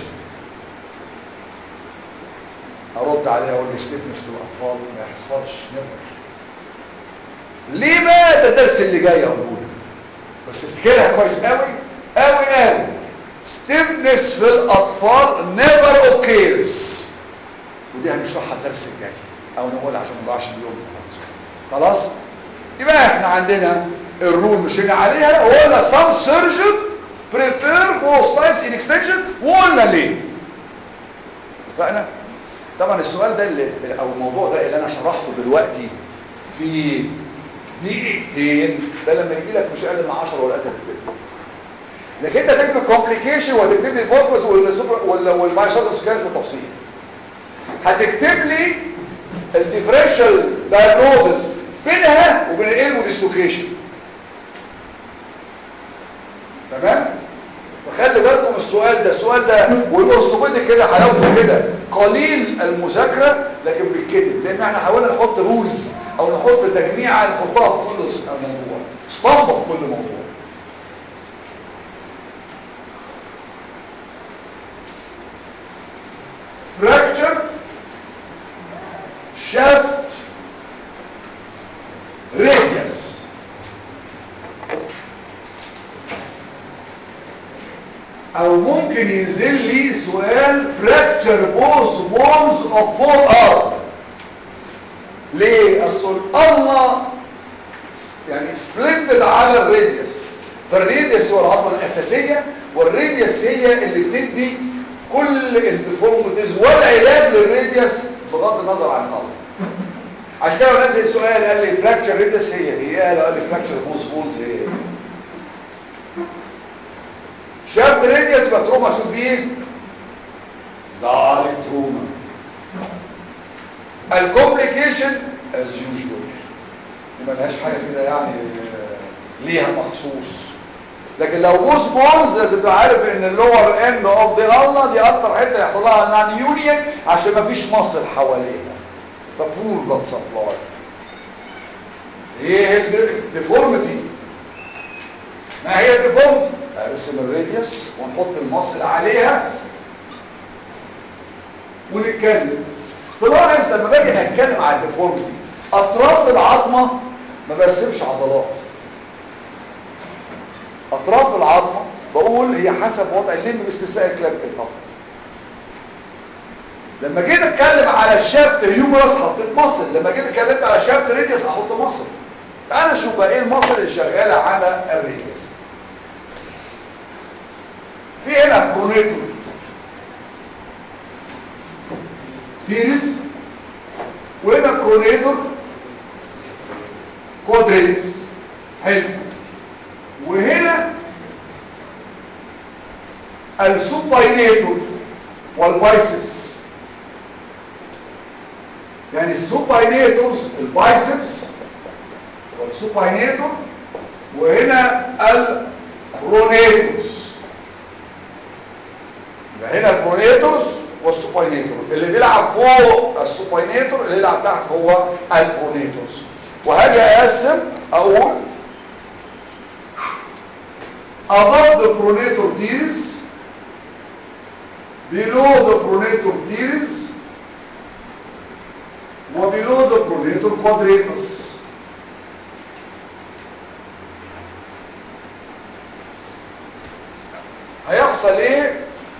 ارد عليها اقول لي ستيفنس في الاطفال ما يحصلش نيفر ليه بقى ده الدرس اللي جاي اقوله لك بس افتكرها كويس قوي قوي قوي ستيفنس في الاطفال نيفر اوكيرز ودي هنشرحها الدرس الجاي او نقولها عشان ما نضيعش اليوم خلاص يبقى احنا عندنا الرول مشينا عليها وقلنا some surgeon prefer both types in extension وقلنا ليه اتفقنا طبعا السؤال ده اللي او الموضوع ده اللي انا شرحته دلوقتي في دقيقتين ده لما يجي لك مش اقل من 10 ولا اقل من كده لكن انت تكتب كومبليكيشن وهتكتب لي الفوكس والمايسوتوس كاس بالتفصيل هتكتب لي الديفرنشال دايجنوزس بينها وبين الالمو ديسلوكيشن تمام فخلي بالكم السؤال ده السؤال ده والارثوبيدك كده حلاوته كده قليل المذاكره لكن بيتكتب لان احنا حاولنا نحط رولز او نحط تجميعه نحطها في كل موضوع اسطمبه في كل موضوع fracture shaft radius او ممكن ينزل لي سؤال fracture both bones of forearm ليه اصل الله يعني سبلنتد على الراديوس فالراديوس هو العظمه الاساسيه والراديوس هي اللي بتدي كل الديفورميتيز والعلاج للراديوس بغض النظر عن الامر عشان كده نزل سؤال قال لي فراكشر راديوس هي هي قال لي فراكشر بوز بولز هي شافت راديوس متروما شوف بيه دايركت تروما الكومبليكيشن از يوجوال ملهاش حاجه كده يعني ليها مخصوص لكن لو بوز بونز لازم تبقى عارف ان اللور اند اوف ذا الله دي اكتر حته يحصل لها نان يونيون عشان ما فيش مصل حواليها فبور بلاد سبلاي ايه الديفورميتي ما هي الديفورميتي ارسم الراديوس ونحط المصل عليها ونتكلم تلاحظ لما باجي اتكلم على الديفورميتي اطراف العظمه ما برسمش عضلات اطراف العظمه بقول هي حسب وضع الليمب باستثناء الكلابيكال طبعا لما جيت اتكلم على الشافت هيومرس حطيت مصل لما جيت اتكلمت على شافت ريديوس هحط مصل انا اشوف بقى ايه المصل اللي شغاله على الريديوس في هنا برونيتور تيرس وهنا برونيتور كوادريتس حلو وهنا السوباينيتور والبايسبس يعني السوباينيتورز البايسبس والسوباينيتور وهنا البرونيتورز يبقى هنا البرونيتورز والسوباينيتور اللي بيلعب فوق السوباينيتور اللي بيلعب تحت هو البرونيتورز وهاجي اقسم اقول above the pronator teres below the pronator teres وbelow the pronator quadratus هيحصل ايه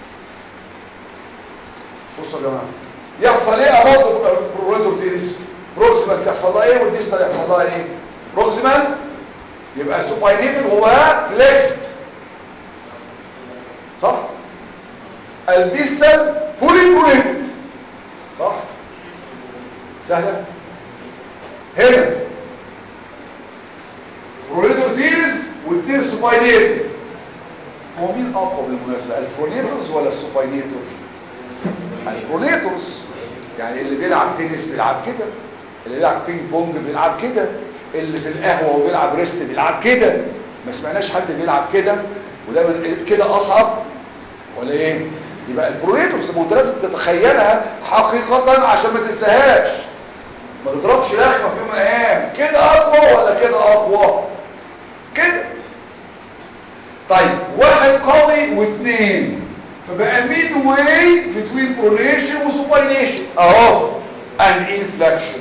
بصوا يا جماعه يحصل ايه above the pronator teres proximal يحصل لها ايه والديستال يحصل لها ايه proximal يبقى supinated جواها flexed صح الديستال فولي برونيتد صح سهله هنا برونيتور ديرز والدير سوباينيتور هو مين اقوى بالمناسبه البرونيتورز ولا السوباينيتور البرونيتورز يعني اللي بيلعب تنس بيلعب كده اللي بيلعب بينج بونج بيلعب كده اللي في القهوه وبيلعب ريست بيلعب كده ما سمعناش حد بيلعب كده ودايما كده اصعب ولا ايه يبقى البرونيتورز ما انت لازم تتخيلها حقيقة عشان ما تنساهاش ما تضربش لخمة في يوم من الايام كده اقوى ولا كده اقوى كده طيب واحد قوي واثنين فبقى ميد واي بتوين برونيشن وسوباينيشن اهو ان انفلكشن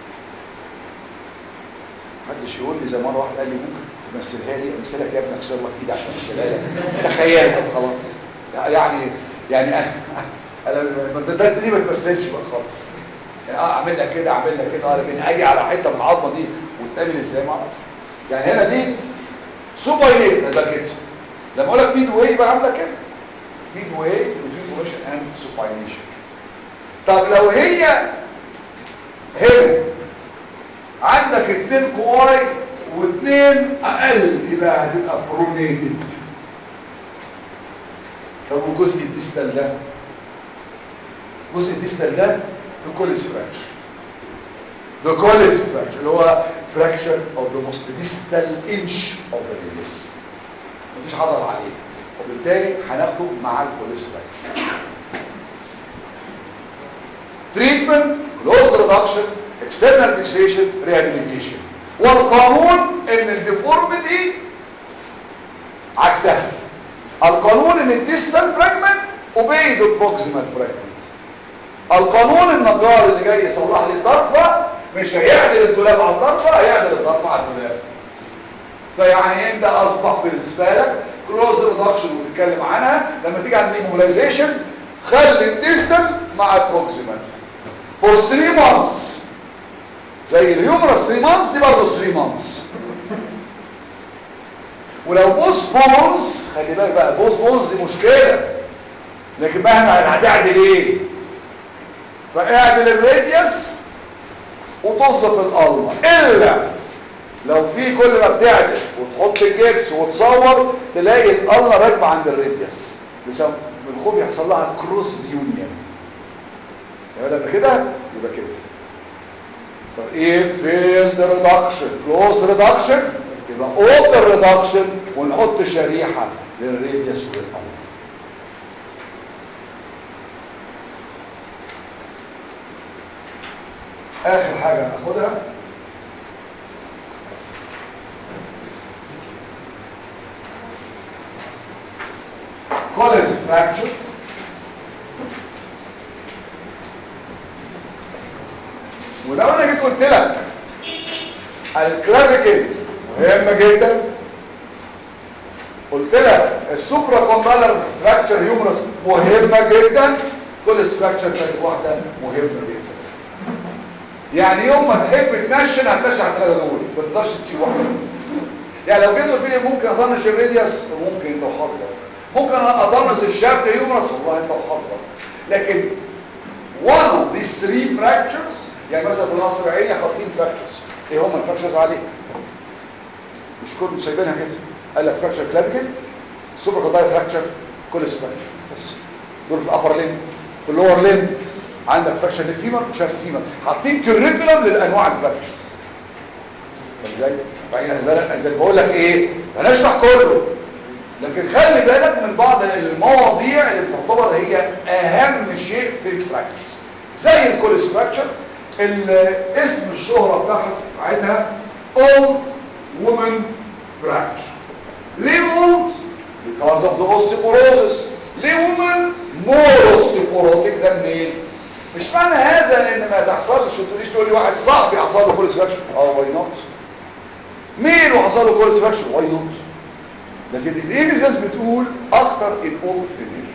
محدش يقول لي زي مره واحد قال لي ممكن تمثلها لي امثلك يا ابني اكسر لك ايدي عشان امثلها لك تخيلها وخلاص يعني يعني انا ده ده دي ما تمثلش بقى خالص يعني اه اعمل لك كده اعمل لك كده لكن اجي على حته من العظمه دي وتتعمل ازاي ما اعرفش يعني هنا دي سوباينيت ده كده لما اقول لك ميد واي يبقى عامله كده ميد واي بتوين بوزيشن اند سوباينيشن طب لو هي هنا عندك اتنين كواي واثنين اقل يبقى هتبقى برونيتد طب وجزء الديستال ده جزء الديستال ده في كل فراكشر the collis fracture اللي هو fracture of the most distal inch of the radius مفيش عضل عليه وبالتالي هناخده مع الكوليس fracture treatment close reduction external fixation rehabilitation والقانون ان الديفورميتي عكسها القانون ان الديستال فراجمنت obey the proximal fragment القانون النجار اللي جاي يصلح لي الضرفه مش هيعدل الدولاب على الضرفه هيعدل الضرفه على الدولاب فيعني انت اصبح بالنسبه لك كلوز ريدكشن ونتكلم عنها لما تيجي عند الايمولايزيشن خلي الديستال مع البروكسيمال فور 3 مانثs زي الهيومرس 3 مانثs دي برضه 3 مانثs ولو بوس بونز خلي بالك بقى بوس بونز دي مشكله لكن مهما هتعدل ايه فاعدل الراديوس وتوظف القلمه الا لو في كل ما بتعدل وتحط الجبس وتصور تلاقي القلمه راكبه عند الراديوس بسبب الخوف يحصل لها كروس يونيون يبقى لما كده يبقى كده طب ايه فيلد ريدكشن كلوز ريدكشن يبقى اوبن ريدكشن ونحط شريحه للراديوس والقلمه اخر حاجه هناخدها كوليس فراكتشر ولو انا جيت قلت لك الكلافيكل مهمه جدا قلت لك السوبرا كوندالر فراكتشر هيومرس مهمه جدا كوليس فراكتشر كانت واحده مهمه جدا يعني يوم ما تحب تنشن هتنشن على الثلاثه دول ما تقدرش تسيب واحده يعني لو جيت قلت لي ممكن اطنش الراديوس ممكن انت وحظك ممكن اطنش الشافت هيومرس والله انت وحظك لكن one of these three fractures يعني مثلا في النصر العيني حاطين fractures ايه هم الفراكشرز عليه مش كل سايبينها كده قال لك فراكشر كلافيكل سوبر كوندايل فراكشر كل فراكشر بس دول في الابر لين في اللور لين عندك فراكشر للفيمر وشافت فيمر حاطين كريكولم للانواع الفراكشرز ازاي فاحنا زي بقول لك ايه هنشرح كله لكن خلي بالك من بعض المواضيع اللي بتعتبر هي اهم شيء في الفراكشرز زي الكوليس فراكشر اسم الشهرة بتاعها بتاعتها old woman fracture ليه old because of the osteoporosis ليه woman more osteoporotic ده منين مش معنى هذا ان ما تحصلش تقوليش تقول لي واحد صاحبي حصل له كوليس فراكشر اه واي نوت مين وحصل له كوليس فراكشر واي نوت لكن الايفيدنس بتقول اكتر in old finish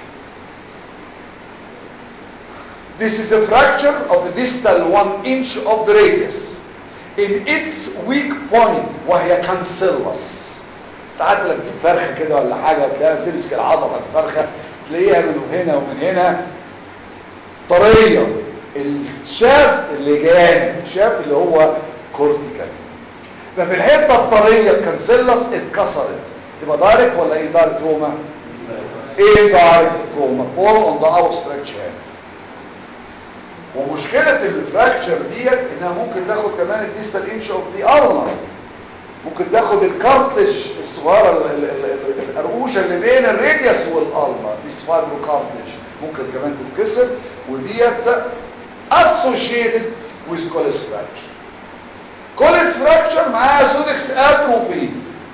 This is a fracture of the distal one inch of the radius in its weak point وهي cancellous تعال لما تجيب فرخه كده ولا حاجه تلاقيها تمسك العضله بتاعت الفرخه تلاقيها من هنا ومن هنا طريه الشاف اللي جانب الشاف اللي هو كورتيكال ففي الحته الطريه الكانسيلس اتكسرت تبقى دايركت ولا ايه دايركت تروما ايه دايركت تروما فول اون ذا اوتستريتش هاند ومشكلة الفراكتشر ديت انها ممكن تاخد كمان الديستال انش اوف دي ارنر ممكن تاخد الكارتلج الصغيرة القرقوشة اللي بين الراديوس والالما دي سفايبرو كارتلج ممكن كمان تتكسر وديت associated with كوليس فراكتشر كوليس فراكتشر معاها سودكس اتروفي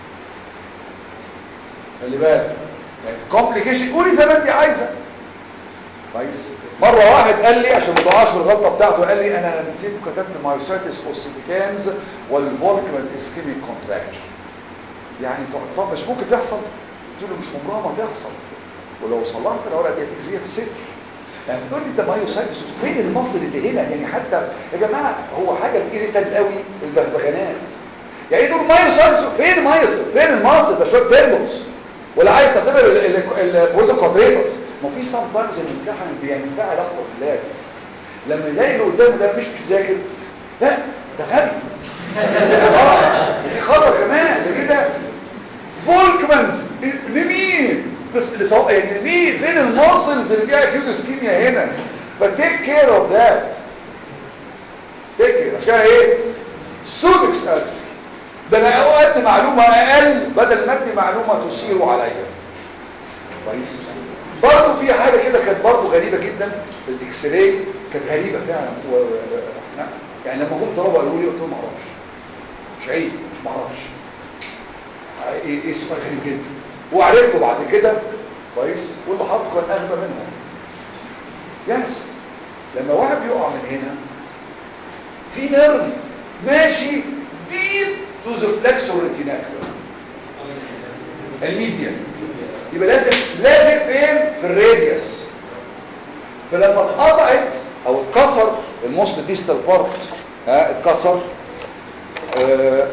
خلي بالك يعني كومبليكيشن قولي زي ما انت عايزه كويس مرة واحد قال لي عشان ما تقعش بالغلطة بتاعته قال لي انا نسيت كتبت مايوسايتس اوسيتيكانز والفولكمز اسكيميك كونتراكشن يعني طب مش ممكن تحصل قلت له مش عمرها ما تحصل ولو صلحت الورقه دي هتجزيها بصفر يعني بتقول لي انت مايوسايتس فين المصل اللي هنا يعني حتى يا جماعه هو حاجه ايريتنت قوي البغبغانات يعني دول مايوسايتس فين مايوس فين المصل ده شويه تيرموس ولا عايز تعتبر البروتو كوادريتس ما في سام تايمز الامتحان بينفعل اكتر من اللازم لما يلاقي اللي قدامه ده مش مش ذاكر لا ده غبي اه دي خطر كمان ده كده فولكمانز لمين بس لسواء يعني مين فين الماسلز اللي فيها اكيوت اسكيميا هنا فتيك كير اوف ذات تيك كير عشان ايه سودكس اتروفي ده انا ادي معلومه اقل بدل ما ادي معلومه تثير عليا كويس برضه في حاجه كده كانت برضه غريبه جدا في الاكس راي كانت غريبه فعلا و... يعني لما جم طلبه قالوا لي قلت لهم ما اعرفش مش عيب مش ما اعرفش ايه السؤال غريب جدا وعرفته بعد كده كويس واللي حاطه كان اغبى منهم يس لما واحد بيقع من هنا في نيرف ماشي ديب تو ذا فلكسور ريتيناكولار الميديان يبقى لازم لازق فين في الراديوس فلما اتقطعت او اتكسر الموست ديستال بارت ها اتكسر آه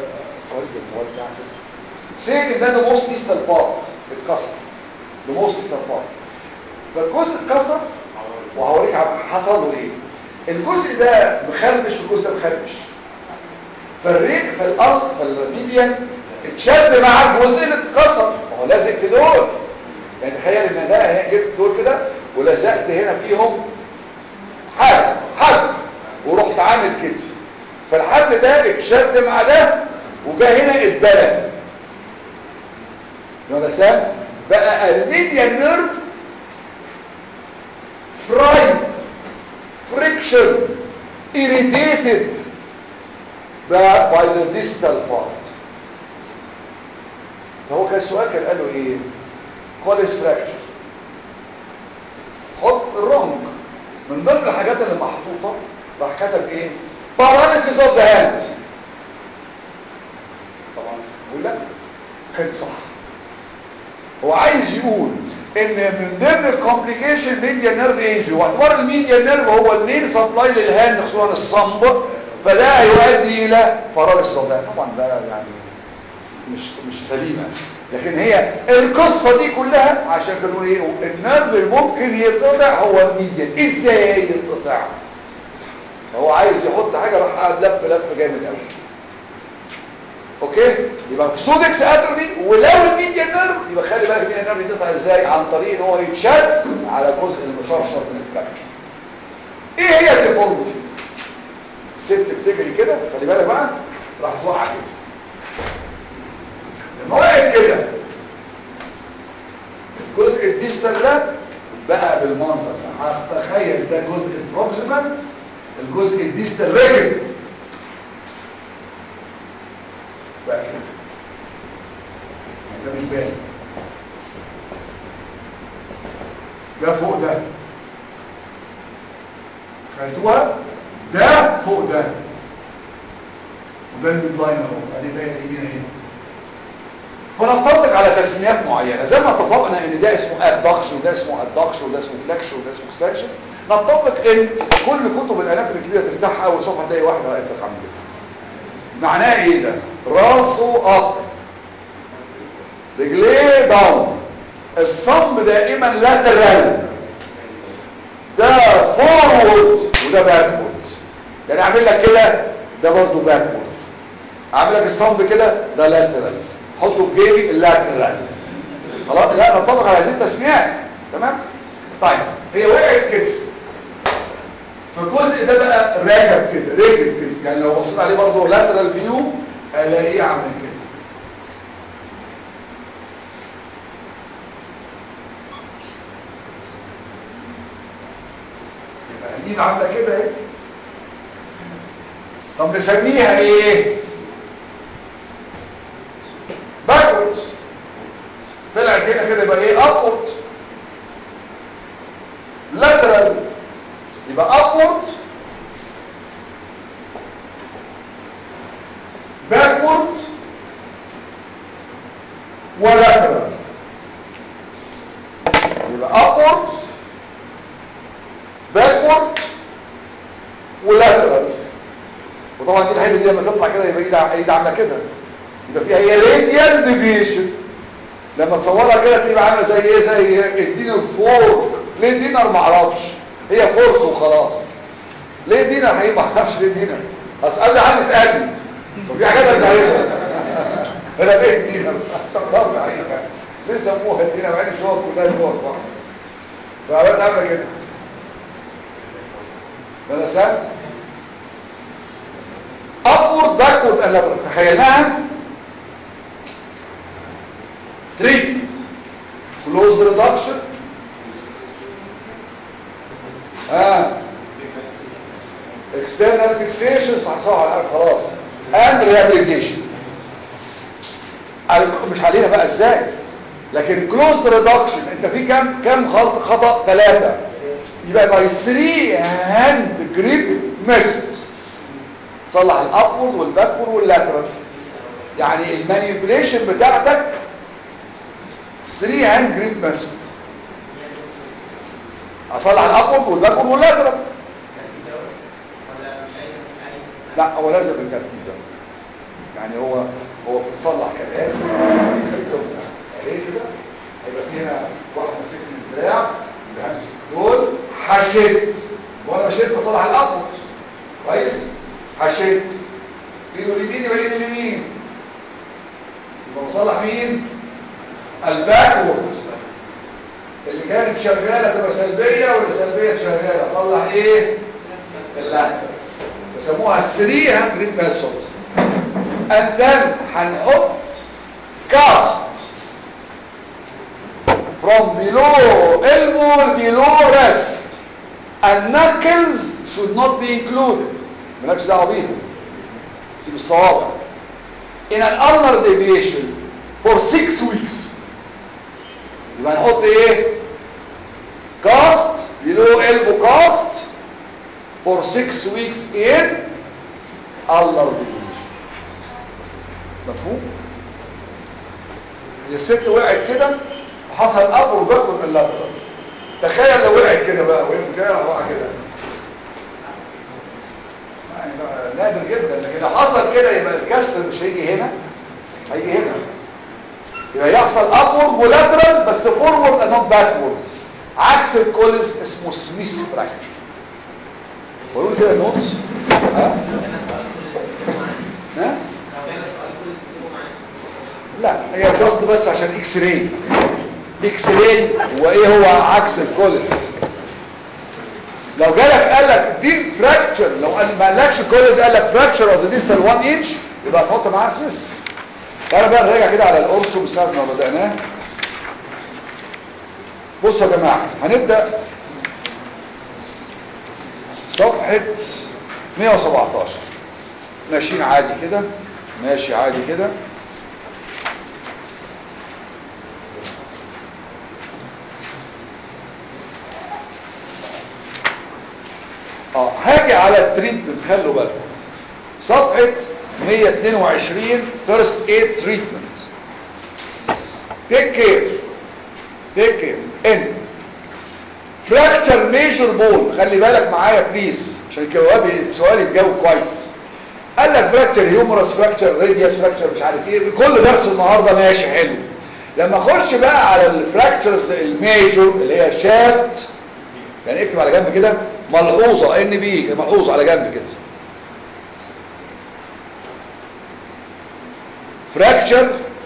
سي ان ده موست ديستال بارت اتكسر الموست ديستال بارت فالجزء اتكسر وهوريك حصل له ايه الجزء ده مخربش والجزء ده مخربش فالريق فالارض فالميديان اتشد مع الجزء اللي اتكسر ما هو لازق في دول يعني تخيل ان ده اهي جبت دول كده ولزقت هنا فيهم حبل حبل ورحت عامل كده فالحبل ده اتشد مع ده وجا هنا اتبلى يبقى سام بقى الميديان نيرف فرايد فريكشن irritated by the distal part فهو كان السؤال كان قال له ايه كوليس فراكشر حط الرونج من ضمن الحاجات اللي محطوطه راح كتب ايه paralysis of the hand طبعا يقول لا كان صح هو عايز يقول ان من ضمن الكومبليكيشن ميديا نيرف انجري واعتبار الميديا نيرف هو المين سبلاي للهاند خصوصا الصنب فده هيؤدي الى paralysis of the hand طبعا ده يعني مش مش سليمه لكن هي القصه دي كلها عشان كانوا ايه النيرف اللي ممكن يتقطع هو الميديان ازاي يتقطع هو عايز يحط حاجه راح قاعد لف لف جامد قوي اوكي يبقى سودكس اتروفي ولو الميديان نيرف يبقى خلي بالك الميديان نيرف يتقطع ازاي عن طريق ان هو يتشد على جزء المشرشر من الفراكشر ايه هي الديفورميتي ست بتجري كده خلي بالك بقى راح توقع كده لما وقعت كده الجزء الديستال ده بقى بالمنظر ده تخيل ده جزء البروكسيمال الجزء الديستال ركب بقى كده ده مش باين ده فوق ده خدتوها ده فوق ده وده الميد لاين اهو ادي دايره يمين اهي فنتفق على تسميات معينه زي ما اتفقنا ان ده اسمه ابدكشن وده اسمه ادكشن وده اسمه فلكشن وده اسمه سكشن نتفق ان كل كتب الاناتومي الكبيره تفتحها اول صفحه تلاقي واحد واقف لك عامل كده معناه ايه ده راسه اب رجليه داون الصمب دائما لاترال ده فورورد وده باكورد يعني اعمل لك كده ده برضه باكورد اعمل لك الصمب كده ده لاترال حطه في جيبي اللاترال خلاص لا نطبق على هذه التسميات تمام طيب هي وقعت كده فالجزء ده بقى راكب كده راكب كده يعني لو بصيت عليه برضه لاترال فيو الاقيه عامل كده يبقى الايد عامله كده اهي طب نسميها ايه باكوردز طلعت هنا كده يبقى ايه ابورد لاترال يبقى ابورد باكورد ولاترال يبقى ابورد باكورد ولاترال وطبعا دي الحته دي لما تطلع كده يبقى ايد ايد عامله كده يبقى فيها هي راديال ديفيشن لما تصورها كده تبقى عامله زي ايه زي الدينر فورك ليه دينر ما اعرفش هي فورك وخلاص ليه دينر هي ما اعرفش ليه دينر اسالني حد يسالني وفي حاجات انا عارفها انا ليه دينر طب حقيقه ليه سموها الدينر مع ان الشوط كلها فورك واحده فعملت عامله كده انا سالت upward backward and lateral تخيلناها treatment close reduction اه external fixation صح صح على خلاص and rehabilitation مش علينا بقى ازاي لكن closed reduction انت في كام كام غلط خطأ ثلاثة يبقى باي 3 hand grip method تصلح الابورد والباكورد واللاترال يعني المانيبيوليشن بتاعتك 3 هاند جريب ميثود اصلح الابورد والباكورد واللاترال لا هو لازم بالترتيب ده يعني هو هو بتصلح كالاتي اهي كده هيبقى في هنا واحد ماسكني الدراع اللي همسك دول حشيت وانا مشيت بصلح الابورد كويس حشيت ايده اليمين يبقى ايد اليمين يبقى بصلح مين الباكورد اللي كانت شغاله تبقى سلبيه واللي سلبيه شغاله اصلح ايه اللحم بيسموها 3 هاند ميثود and then هنحط cast from below elbow below wrist and knuckles should not be included مالكش دعوه بيهم سيب الصوابع in an ulnar deviation for 6 weeks يبقى نحط ايه cast below elbow cast for 6 weeks in ulnar deviation مفهوم هي الست وقعت كده وحصل اب وباكل اللاترال تخيل لو وقعت كده بقى وهي جايه راح واقعه كده يعني بقى نادر جدا لكن لو حصل كده يبقى الكسر مش هيجي هنا هيجي هنا يبقى يحصل ابورد ولاترال بس فورورد اند نوت باكورد عكس الكولز اسمه سميث فراكشر بقول كده نوتس ها ها لا هي جاست بس عشان اكس راي اكس راي وايه هو عكس الكولز لو جالك قال لك دي فراكشر لو قال ما قالكش كولز قال لك فراكشر اوف ذا ديستال 1 انش يبقى تحط معاه سميث تعالى بقى نراجع كده على القرص بسبب ما بدأناه بصوا يا جماعة هنبدأ صفحة 117 ماشيين عادي كده ماشي عادي كده اه هاجي على التريتمنت خلوا بالكم صفحة 122 first aid treatment take care take care ان fracture major bone خلي بالك معايا بليز عشان الجواب السؤال يتجاوب كويس قال لك فراكتشر هيومرس فراكتشر راديوس فراكتشر مش عارف ايه كل درس النهارده ماشي حلو لما اخش بقى على الفراكتشرز الميجور اللي هي شافت يعني اكتب على جنب كده ملحوظه ان بي ملحوظه على جنب كده fracture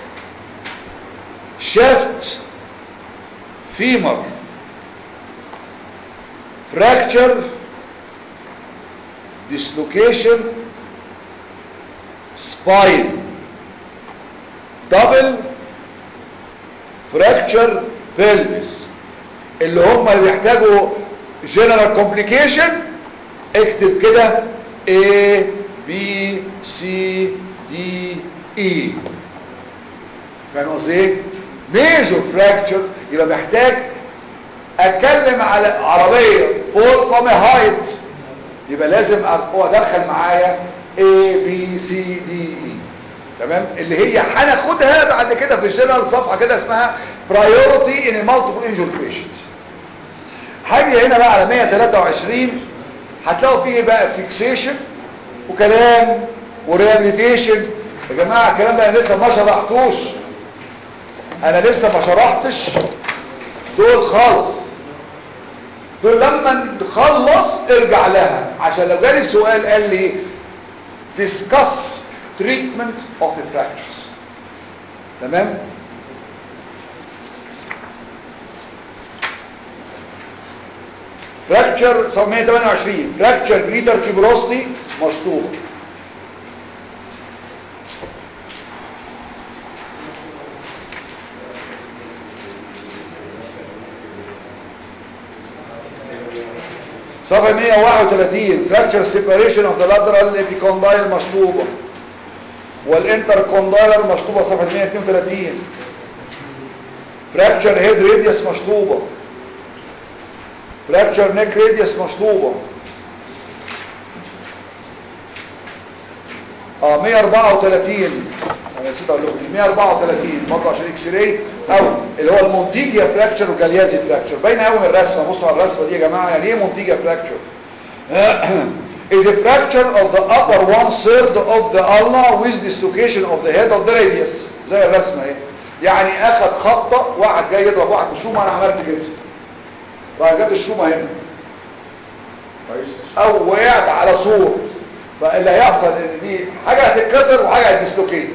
shaft femur fracture dislocation spine double fracture pelvis اللي هم اللي بيحتاجوا general complication اكتب كده A B C D E كان قصدي ايه ميجور فراكتشر يبقى محتاج اتكلم على عربيه فول فروم هايت يبقى لازم ادخل معايا A B C D E تمام اللي هي هناخدها بعد كده في الجنرال صفحه كده اسمها priority in a multiple injured patient هاجي هنا بقى على 123 هتلاقوا فيه بقى فيكسيشن وكلام وريابيليتيشن يا جماعه الكلام ده انا لسه ما شرحتوش انا لسه ما شرحتش دول خالص دول لما نخلص ارجع لها عشان لو جالي سؤال قال لي discuss treatment of the fractures تمام fracture 128 fracture greater tuberosity مشطوبه صفحة 131 fracture separation of the lateral epicondyle مشطوبة والانتركوندايلر مشطوبة صفحة 132 fracture head radius مشطوبة fracture neck radius مشطوبة اه 134 انا نسيت اقول لكم دي 134 برضه عشان اكس راي او اللي هو المونتيجيا فراكشر وجاليازي فراكشر باينه قوي من الرسمه بصوا على الرسمه دي يا جماعه يعني ايه مونتيجيا فراكشر is a fracture of the upper one third of the ulna with dislocation of the head of the radius زي الرسمه اهي يعني اخذ خبطه واحد جاي يضرب واحد بشومه انا عملت كده راح جت الشومه هنا كويس او وقعت على سور فاللي هيحصل ان دي حاجه هتتكسر وحاجه هتديسلوكيت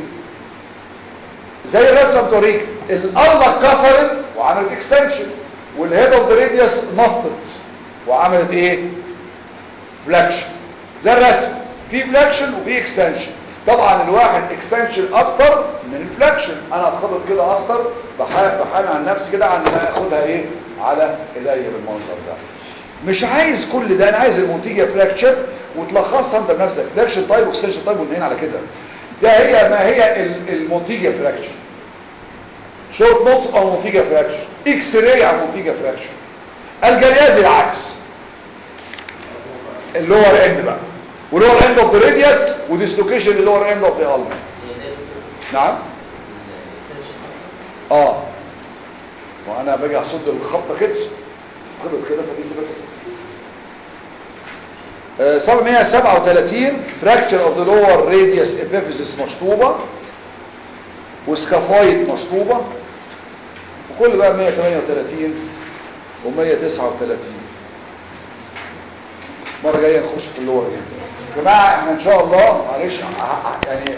زي الرسمه بتوريك الالله اتكسرت وعملت اكستنشن والهيد اوف ذا راديوس نطت وعملت ايه فلاكشن زي الرسم في فلاكشن وفي اكستنشن طبعا الواحد اكستنشن اكتر من الفلاكشن انا اتخبط كده اكتر بحامي عن نفسي كده عن ما اخدها ايه على ايديا بالمنظر ده مش عايز كل ده انا عايز المونتيجيا فراكشر وتلخصها انت بنفسك فراكشن تايب واكستنشن تايب وانتهينا على كده ده هي ما هي المونتيجيا فراكشر شورت نوتس او مونتيجيا فراكشر اكس راي على مونتيجيا فراكشر الجليازي العكس اللور اند بقى ولور اند اوف ذا راديوس وديسلوكيشن اللور اند اوف ذا الم نعم اه وانا باجي اصد الخبطه كده خبط كده فدي كده آه، صفحه 137 فراكشر اوف ذا لور راديوس ابيفيسيس مشطوبه وسكافايد مشطوبه وكل بقى 138 و139 مرة جاية نخش في اللور يعني يا جماعة احنا ان شاء الله معلش ه- ه- يعني